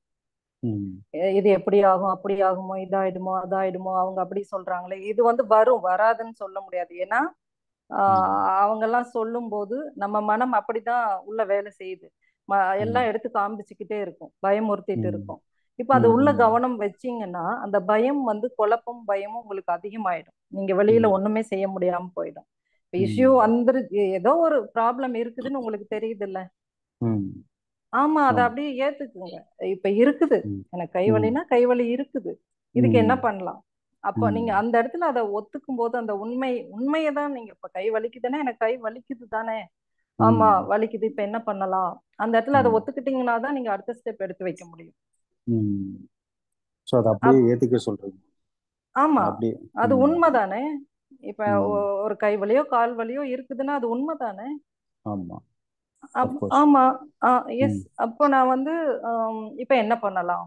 ம் எ- இது எப்படி ஆகும் அப்படி ஆகுமோ இதாயிடுமோ அதாயிடுமோ அவங்க அப்படி சொல்றாங்களே இது வந்து வரும் வராதுன்னு சொல்ல முடியாது ஏன்னா ம் ஆஹ் அவங்க எல்லாம் சொல்லும்போது நம்ம மனம் அப்படிதான் உள்ள வேலை செய்யுது ம- எல்லாம் ம் எடுத்து காமிச்சுக்கிட்டே இருக்கும் பயமுறுத்திட்டு ம் இருக்கும் இப்ப அது ம் உள்ள ம் கவனம் வச்சீங்கன்னா அந்த பயம் வந்து குழப்பம் பயமும் உங்களுக்கு அதிகமாயிடும் நீங்க வெளியில ம் ஒண்ணுமே செய்ய முடியாம போயிடும் இப்ப இஷ்யூ ம் வந்துரு ஏதோ ஒரு ப்ராப்ளம் இருக்குதுன்னு உங்களுக்கு தெரியுது இல்ல ம் ஆமா அதை ஆமா அப்படியே ஏத்துக்குங்க இப்ப இருக்குது ம் எனக்கு ம் கைவலினா கைவலி இருக்குது இதுக்கு என்ன ம் பண்ணலாம் அப்ப நீங்க ம் அந்த இடத்துல அதை ஒத்துக்கும் போது அந்த உண்மை உண்மையை தான் நீங்க இப்ப கை வலிக்குதுன்னா எனக்கு கை வலிக்குது தானே ஆமா ம் வலிக்குது இப்ப என்ன பண்ணலாம் அந்த இடத்துல அதை ம் ஒத்துக்கிட்டீங்கன்னா தான் நீங்க அடுத்த ஸ்டெப் எடுத்து வைக்க முடியும் ம் ஸோ அதை அப்படியே அப் ஏத்துக்க சொல்றீங்க ஆமா அப்படியே அது ம் உண்மைதானே இப்ப ம் ஒ- ஒரு கை வலியோ கால் வலியோ இருக்குதுன்னா அது உண்மைதானே ஆமா அப்- அஃப்கோர்ஸ் ஆமா எஸ் ம் அப்போ நான் வந்து ஆம், இப்ப என்ன பண்ணலாம்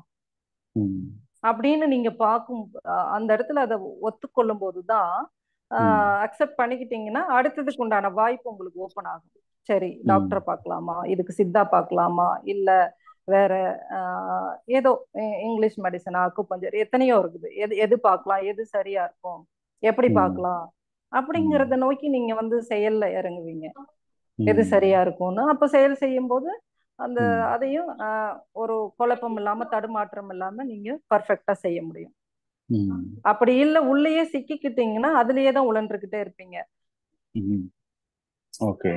ம் அப்படின்னு நீங்க பார்க்கும் அஹ் அந்த இடத்துல அதை ஒத்துக்கொள்ளும் போதுதான் ம் அக்செப்ட் பண்ணிக்கிட்டீங்கன்னா அடுத்ததுக்கு உண்டான வாய்ப்பு உங்களுக்கு ஓப்பன் ஆகும் சரி ம் டாக்டரை பார்க்கலாமா இதுக்கு சித்தா பார்க்கலாமா இல்ல வேற ஆஹ், ஏதோ இ- இங்கிலீஷ் மெடிசன் அக்குபஞ்சர் எத்தனையோ இருக்குது எது எது பார்க்கலாம் எது சரியா இருக்கும் எப்படி ம் பார்க்கலாம் ம் அப்படிங்கிறத நோக்கி நீங்க வந்து செயல்ல இறங்குவீங்க எது ம் சரியா இருக்கும்னு அப்ப செயல் செய்யும் போது அந்த ம் அதையும் ஆஹ், ஒரு குழப்பம் இல்லாம தடுமாற்றம் இல்லாம நீங்க பர்ஃபெக்டா செய்ய முடியும் ம் அப்படி இல்ல உள்ளேயே சிக்கிக்கிட்டீங்கன்னா அதுலயே தான் உழன்றுகிட்டே இருப்பீங்க ம் ஓகே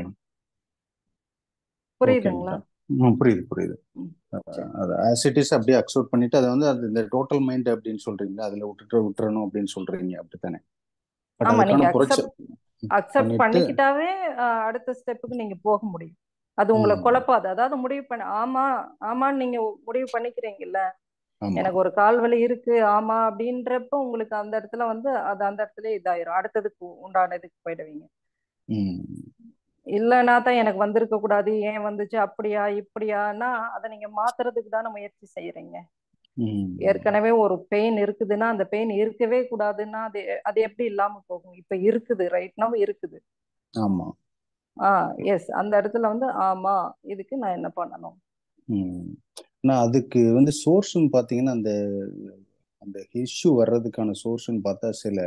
புரியுதுங்களா ஓகேங்கக்கா ம் புரியுது புரியுது ம், சரி அது ஆஸ் இட் இஸ் அப்படியே அக்செப்ட் பண்ணிட்டு அதை வந்து அது இந்த டோட்டல் மைண்ட் அப்படின்னு சொல்றீங்களா அதுல விட்டுட்டு விட்டுறணும் அப்படின்னு சொல்றீங்க அப்படித்தானே பட் ஆமா நீங்க அதுக்கான புரட்சி அக்செப்ட் அக்செப்ட் பண்ணிட்டு பண்ணிக்கிட்டாவே ஆஹ், அடுத்த ஸ்டெப்புக்கு நீங்க போக முடியும் அது உங்களை ம் குழப்பாது அதாவது முடிவு பண்ண ஆமா ஆமான்னு நீங்க முடிவு பண்ணிக்கிறீங்கல்ல ஆமா எனக்கு ஒரு கால் வலி இருக்கு ஆமா அப்படின்றப்ப உங்களுக்கு அந்த இடத்துல வந்து அது அந்த இடத்துல இதாயிரும் அடுத்ததுக்கு உண்டானதுக்கு போயிடுவீங்க ம் இல்லைன்னா தான் எனக்கு வந்திருக்க கூடாது ஏன் வந்துச்சு அப்படியா இப்படியான்னா அதை நீங்க மாத்துறதுக்கு தானே முயற்சி செய்யறீங்க ம் ஏற்கனவே ஒரு பெயின் இருக்குதுன்னா அந்த பெயின் இருக்கவே கூடாதுன்னா அது அது எப்படி இல்லாம போகும் இப்ப இருக்குது ரைட் now இருக்குது ஆமா ஆ எஸ் அந்த இடத்துல வந்து ஆமா இதுக்கு நான் என்ன பண்ணணும் ம் நான் அதுக்கு வந்து சோர்ஸ்னு பார்த்தீங்கன்னா அந்த அந்த இஷ்யூ வர்றதுக்கான சோர்ஸ்னு பார்த்தா சில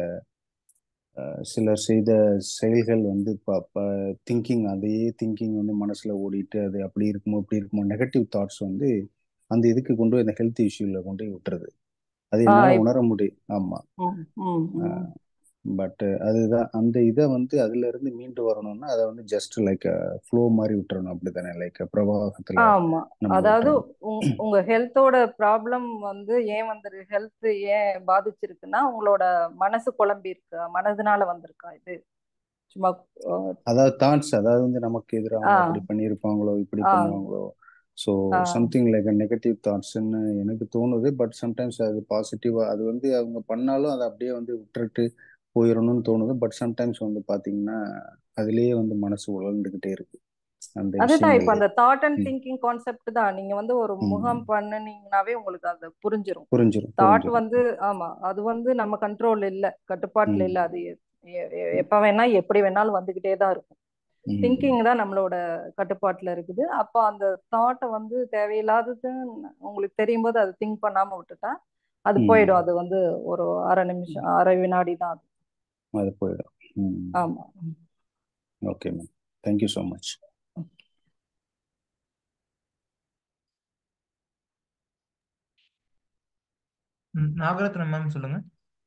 அஹ், சிலர் செய்த செயல்கள் வந்து திங்கிங் அதே திங்கிங் வந்து மனசுல ஓடிட்டு அது அப்படி இருக்குமோ இப்படி இருக்குமோ நெகட்டிவ் தாட்ஸ் வந்து அந்த இதுக்கு கொண்டு போய் அந்த ஹெல்த் இஷ்யூல கொண்டு போய் விட்டுறது அது ஆ என்னால இப் உணர முடியும் ஆமா ம் ம் ம் பட் அதுதான் அந்த இதை வந்து அதுல இருந்து மீண்டு வரணும்னா அதை வந்து ஜஸ்ட் லைக் ஃப்ளோ மாதிரி விட்டுறணும் அப்படித்தானே லைக் பிரவாகத்துல ஆமா நம்ம அதாவது விட்டுறணும் உங்- உங்க ஹெல்த்தோட ப்ராப்ளம் வந்து ஏன் வந்து ஹெல்த் ஏன் பாதிச்சிருக்குன்னா உங்களோட மனசு குழம்பி இருக்கா மனதுனால வந்திருக்கா இது சும்மா அஹ், அதாவது தாட்ஸ் அதாவது வந்து நமக்கு எதிராக ஆ அவங்க அப்படி பண்ணியிருப்பாங்களோ இப்படி ஆ பண்ணுவாங்களோ so ah something like negative தாட்ஸ்ன்னு எனக்கு தோணுது பட் சம்டைம்ஸ் அது பாசிட்டிவா அது வந்து அவங்க பண்ணாலும் அதை அப்படியே வந்து விட்டுட்டு போயிடணும்னு தோணுது பட் சம்டைம்ஸ் வந்து பாத்தீங்கன்னா அதுலயே வந்து மனசு உழந்துகிட்டே இருக்கு அந்த அதுதான் இப்ப விஷயங்கள்லயே அந்த thought and hmm thinking concept தான் நீங்க வந்து ஒரு முகம் ம் பண்ணுனீங்கனாவே உங்களுக்கு அது புரிஞ்சிரும் புரிஞ்சிடும் தாட் புரிஞ்சிடும் வந்து ஆமா அது வந்து நம்ம கண்ட்ரோல் இல்ல கட்டுப்பாட்டுல ம் இல்ல அது எ- எ- எ- எப்ப வேணா எப்படி வேணாலும் வந்துகிட்டே தான் இருக்கும் ம் திங்கிங் தான் நம்மளோட கட்டுப்பாட்டுல இருக்குது அப்ப அந்த தாட்டை வந்து தேவையில்லாததுன்னு உங்களுக்கு தெரியும் போது அது திங்க் பண்ணாம விட்டுட்டா அது ம் போயிடும் அது வந்து ஒரு அரை நிமிஷம் அரை வினாடி தான் அது அது போயிடும் ம் ஆமா okay ma'am thank you so much ம், நாகரத்னம் மேம் சொல்லுங்க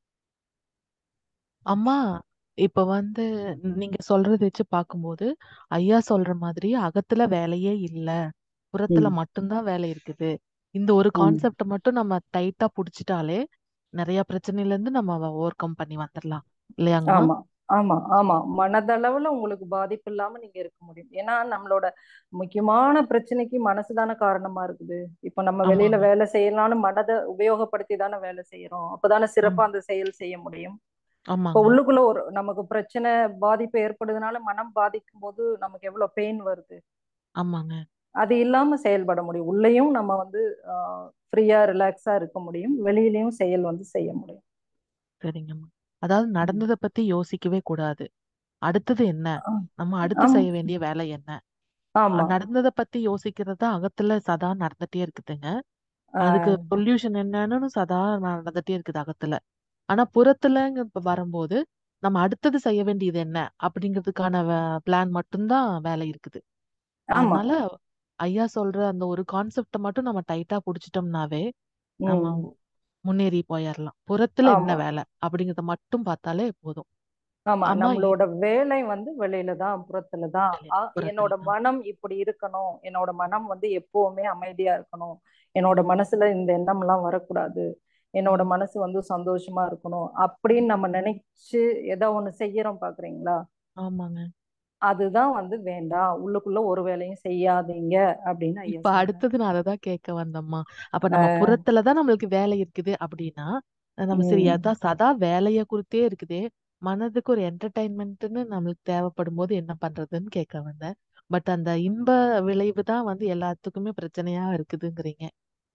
அம்மா இப்ப வந்து நீங்க சொல்றது வச்சு பார்க்கும்போது ஐயா சொல்ற மாதிரி அகத்துல வேலையே இல்ல புறத்துல ம் மட்டும்தான் வேலை இருக்குது இந்த ஒரு ம் கான்செப்ட மட்டும் நம்ம டைட்டா புடிச்சிட்டாலே நிறைய பிரச்சனையில இருந்து நம்ம ஓவர் கம் பண்ணி வந்துடலாம் இல்லையாங்கம்மா ஆமா ஆமா ஆமா மனதளவுல உங்களுக்கு பாதிப்பு இல்லாம நீங்க இருக்க முடியும் ஏன்னா நம்மளோட முக்கியமான பிரச்சனைக்கு மனசுதானே காரணமா இருக்குது இப்ப நம்ம வெளியில ஆமாங்க வேலை செய்யலாம்னு மனதை உபயோகப்படுத்தி தானே வேலை செய்யறோம் அப்பதானே சிறப்பா ஆமா அந்த செயல் செய்ய முடியும் இப்ப ஆமாங்க உள்ளுக்குள்ள ஒரு நமக்கு பிரச்சனை பாதிப்பு ஏற்படுதுனால மனம் பாதிக்கும் போது நமக்கு எவ்வளவு பெயின் வருது ஆமாங்க அது இல்லாம செயல்பட முடியும் உள்ளேயும் நம்ம வந்து ஃப்ரீயா ரிலாக்ஸா இருக்க முடியும் வெளியிலயும் செயல் வந்து செய்ய முடியும் சரிங்கம்மா அதாவது ம். நடந்ததை பத்தி யோசிக்கவே கூடாது அடுத்தது என்ன ஆ, நம்ம அடுத்து ஆமா செய்ய வேண்டிய வேலை என்ன ஆமா நடந்ததை பத்தி யோசிக்கிறது அகத்துல சதா நடந்துட்டே இருக்குதுங்க அதுக்கு ஆஹ் சொல்யூஷன் என்னன்னு சதா நடந்துட்டே இருக்குது அகத்துல ஆனா புறத்துலங்க இப்ப வரும்போது நம்ம அடுத்தது செய்ய வேண்டியது என்ன அப்படிங்கிறதுக்கான பிளான் மட்டும்தான் வேலை இருக்குது ஆமா அதனால ஐயா சொல்ற அந்த ஒரு கான்செப்ட மட்டும் நம்ம டைட்டா புடிச்சிட்டோம்னாவே நம்ம ம் முன்னேறி போயிடலாம் புறத்துல என்ன ஆமா வேலை அப்படிங்கறத மட்டும் பார்த்தாலே போதும் ஆமா அம்மா இ- நம்மளோட வேலை வந்து வெளியில தான் புறத்துல தான் வேலை ஆ, புறத்துல என்னோட தான் மனம் இப்படி இருக்கணும் என்னோட மனம் வந்து எப்பவுமே அமைதியா இருக்கணும் என்னோட மனசுல இந்த எண்ணம் எல்லாம் வரக்கூடாது என்னோட ம், மனசு வந்து சந்தோஷமா இருக்கணும் அப்படின்னு நம்ம நினைச்சு ஏதோ ஒண்ணு செய்யறோம் பாக்குறீங்களா ஆமாங்க அதுதான் வந்து வேண்டாம் உள்ளுக்குள்ள ஒரு வேலையும் செய்யாதீங்க அப்படின்னு ஐயா இப்ப சொல்றாங்க அடுத்தது நான் அததான் கேட்க வந்தேம்மா அப்ப நம்ம புறத்துலதான் நம்மளுக்கு வேலை இருக்குது அப்படின்னா நம்ம சரி உம் அதான் சதா வேலைய குறித்தே இருக்குதே மனதுக்கு ஒரு என்டர்டைன்மெண்ட்னு நம்மளுக்கு தேவைப்படும் போது என்ன பண்றதுன்னு கேட்க வந்தேன் பட் அந்த இன்ப விளைவு தான் வந்து எல்லாத்துக்குமே பிரச்சனையா இருக்குதுங்கிறீங்க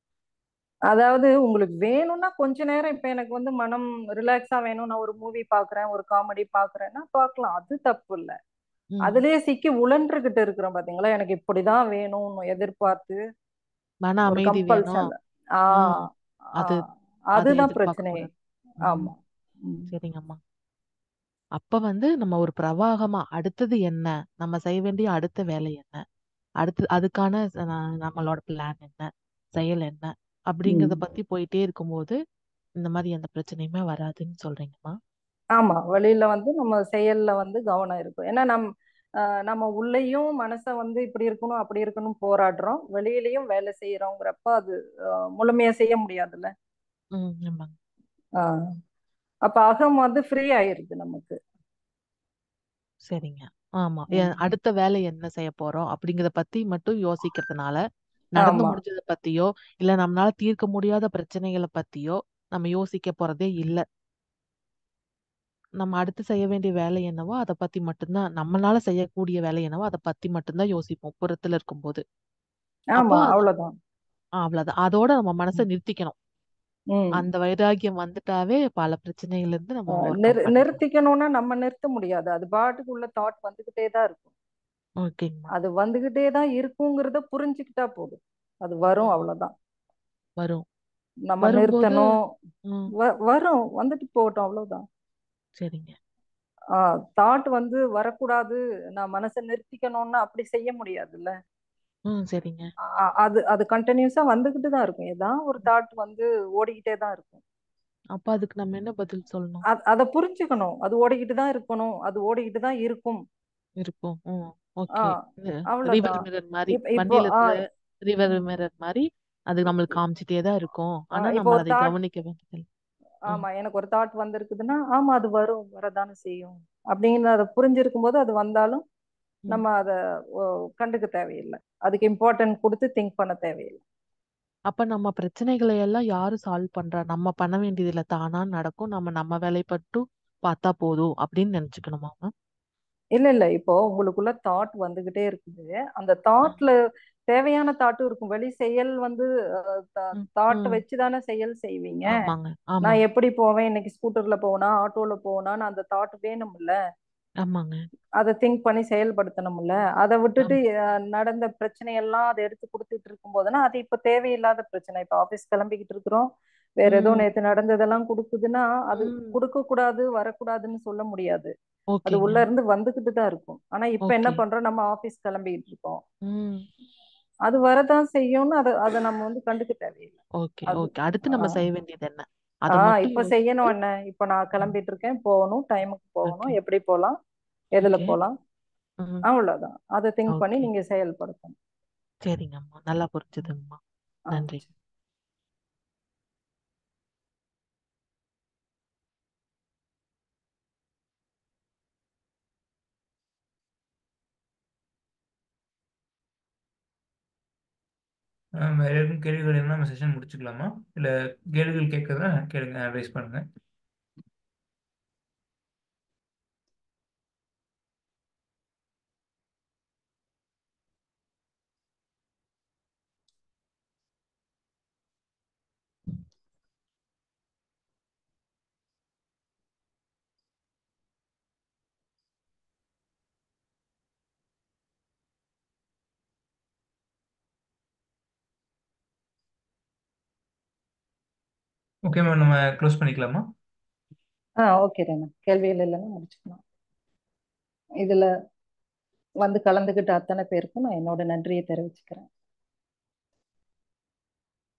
அதாவது உங்களுக்கு வேணும்னா கொஞ்ச நேரம் இப்ப எனக்கு வந்து மனம் ரிலாக்ஸா வேணும் நான் ஒரு மூவி பாக்குறேன் ஒரு காமெடி பாக்குறேன்னா பார்க்கலாம் அது தப்பு இல்ல ம் அதுலயே சிக்கி உழன்றுகிட்டு இருக்கிறோம் பாத்தீங்களா எனக்கு இப்படிதான் வேணும்னு எதிர்பார்த்து மன ஒரு அமைதி வேணும் கம்பல்ஷன் ஆ ஆஹ் ஆ அது அதை அதுதான் எதிர்பார்க்க பிரச்சனை கூடாது ம் ஆமா ம். சரிங்கம்மா அப்ப வந்து நம்ம ஒரு பிரவாகமா அடுத்தது என்ன நம்ம செய்ய வேண்டிய அடுத்த வேலை என்ன அடுத்து அதுக்கான ச- ந- நம்மளோட பிளான் என்ன செயல் என்ன அப்படிங்கறத ம். பத்தி போயிட்டே இருக்கும்போது இந்த மாதிரி எந்த பிரச்சனையுமே வராதுன்னு சொல்றீங்கம்மா ஆமா வெளியில வந்து நம்ம செயல்ல வந்து கவனம் இருக்கும் ஏன்னா நம் ஆஹ் நம்ம உள்ளேயும் மனசை வந்து இப்படி இருக்கணும் அப்படி இருக்கணும் போராடுறோம் வெளியிலயும் வேலை செய்யறோங்கிறப்ப அது ஆஹ் முழுமையா செய்ய முடியாதுல்ல ம் ஆமாங்க ஆஹ் அப்ப அகம் வந்து ஃப்ரீ ஆயிருது நமக்கு சரிங்க ஆமா எ- ம். அடுத்த வேலை என்ன செய்ய போறோம் அப்படிங்கறத பத்தி மட்டும் யோசிக்கிறதுனால நடந்து ஆமா முடிஞ்சதை பத்தியோ இல்ல நம்மளால தீர்க்க முடியாத பிரச்சனைகளை பத்தியோ நம்ம யோசிக்க போறதே இல்ல நம்ம அடுத்து செய்ய வேண்டிய வேலை என்னவோ அதை பத்தி மட்டும்தான் நம்மளால செய்யக்கூடிய வேலை என்னவோ அதை பத்தி மட்டும்தான் யோசிப்போம் புறத்துல இருக்கும்போது அப்போ ஆமா அது அவ்வளவுதான் ஆ, அவ்வளவுதான் அதோட நம்ம மனசை ம். நிறுத்திக்கணும் ம். அந்த வைராகியம் வந்துட்டாவே பல பிரச்சனைகள்ல இருந்து நம்ம ஆஹ் ஓவர் நிறு கம் பண்ணிடலாம் நிறுத்திக்கணும்னா நம்ம நிறுத்த முடியாது அது பாட்டுக்குள்ள தாட் வந்துகிட்டே தான் இருக்கும் ஓகேங்கம்மா அது வந்துகிட்டே தான் இருக்குங்கிறத புரிஞ்சுக்கிட்டா போதும் அது வரும் ம், அவ்வளவுதான் வரும் நம்ம வரும்போது நிறுத்தணும் ம் வ- வரும் வந்துட்டு போகட்டும் அவ்வளவுதான் சரிங்க தாட் வந்து வரக்கூடாது நான் மனசை நிறுத்திக்கணும்னா அப்படி செய்ய முடியாதுல்ல ம் சரிங்க ஆ- அது அது கண்டினியூஸா வந்துகிட்டு தான் இருக்கும் ஏதாவது ஒரு தாட் வந்து ஓடிக்கிட்டே தான் இருக்கும் அப்ப அதுக்கு நம்ம என்ன பதில் சொல்லணும் அ- அதை புரிஞ்சுக்கணும் அது ஓடிக்கிட்டு தான் இருக்கணும் அது ஓடிக்கிட்டு தான் இருக்கும் இருக்கும் ம் ஆ ஓகே ரிவர் அவ்வளவுதான் மிரர் மாதிரி இப்ப இப்போ வண்டியில ஆ இருக்கிற ரிவர் ம். மிரர் மாதிரி அது நம்மளுக்கு காமிச்சிட்டே தான் இருக்கும் ஆ, ஆனா இப்போ நம்ம ஒரு அதை தாட் கவனிக்க வேண்டியதில்லை ம் ஆமா எனக்கு ஒரு தாட் வந்திருக்குதுன்னா ஆமா அது வரும் வரதானே செய்யும் அப்படின்னு அதை புரிஞ்சிருக்கும் போது அது வந்தாலும் ம் நம்ம அதை கண்டுக்க தேவையில்லை அதுக்கு இம்பார்ட்டன்ட் கொடுத்து திங்க் பண்ண தேவையில்லை அப்ப நம்ம பிரச்சனைகளை எல்லாம் யாரு சால்வ் பண்றா நம்ம பண்ண வேண்டியதுல தானா நடக்கும் நம்ம நம்ம வேலை மட்டும் பார்த்தா போதும் அப்படின்னு நினைச்சுக்கணுமா மேம் இல்ல இல்ல இப்போ உங்களுக்குள்ள தாட் வந்துகிட்டே இருக்குது அந்த ம் தாட்ல தேவையான தாட்டும் இருக்கும் வெளி செயல் வந்து ம் தாட் ம். வச்சுதானே செயல் செய்வீங்க ஆமாங்க ஆமா நான் எப்படி போவேன் இன்னைக்கு ஸ்கூட்டர்ல போனா ஆட்டோல போனான்னு அந்த தாட் வேணும்ல ஆமாங்க அதை திங்க் பண்ணி செயல்படுத்தணும்ல அதை விட்டுட்டு ஆமா அஹ், நடந்த பிரச்சனையெல்லாம் அதை எடுத்து கொடுத்துட்டு இருக்கும் போதுன்னா அது இப்ப தேவையில்லாத பிரச்சனை இப்ப ஆபீஸ் கிளம்பிக்கிட்டு இருக்கிறோம் வேற ஏதோ ம் நேத்து நடந்ததெல்லாம் கொடுக்குதுன்னா அது ம் கொடுக்க கூடாது வரக்கூடாதுன்னு சொல்ல முடியாது அது ஓகேங்க உள்ள இருந்து வந்துகிட்டு தான் இருக்கும் ஆனா இப்ப என்ன ஓகே பண்றோம் நம்ம ஆபீஸ் கிளம்பிக்கிட்டு இருக்கோம் ம் அது வரதான் செய்யும்னு அதை அதை நம்ம வந்து கண்டுக்க தேவையில்லை ஓகே அது ஓகே அடுத்து நம்ம ஆஹ் செய்ய வேண்டியது என்ன அதை ஆஹ் மட்டும் இப்ப யோசிச்சுட்டு செய்யணும் என்ன இப்ப நான் ம் கிளம்பிட்டு இருக்கேன் போகணும் டைமுக்கு போகணும் ஓகே எப்படி போலாம் எதுல ஓகே போலாம் ம் அவ்வளவுதான் அதை திங்க் பண்ணி ஓகே நீங்க செயல்படுத்தணும் சரிங்கம்மா நல்லா புரிஞ்சுதுங்கம்மா ஆ நன்றி ஆஹ் வேற எதுவும் கேள்விகள் இருந்தால் நம்ம செஷன் முடிச்சுக்கலாமா இல்லை கேள்விகள் கேட்கறதா கேளுங்க ரைஸ் பண்ணுங்க ஓகே மேம் நம்ம க்ளோஸ் பண்ணிக்கலாமா ஆ ஓகே ரேனா கேள்விகள் இல்லைன்னா முடிச்சுக்கலாம் இதுல வந்து கலந்துக்கிட்ட அத்தனை பேருக்கும் நான் என்னோட நன்றியை தெரிவிச்சுக்கிறேன்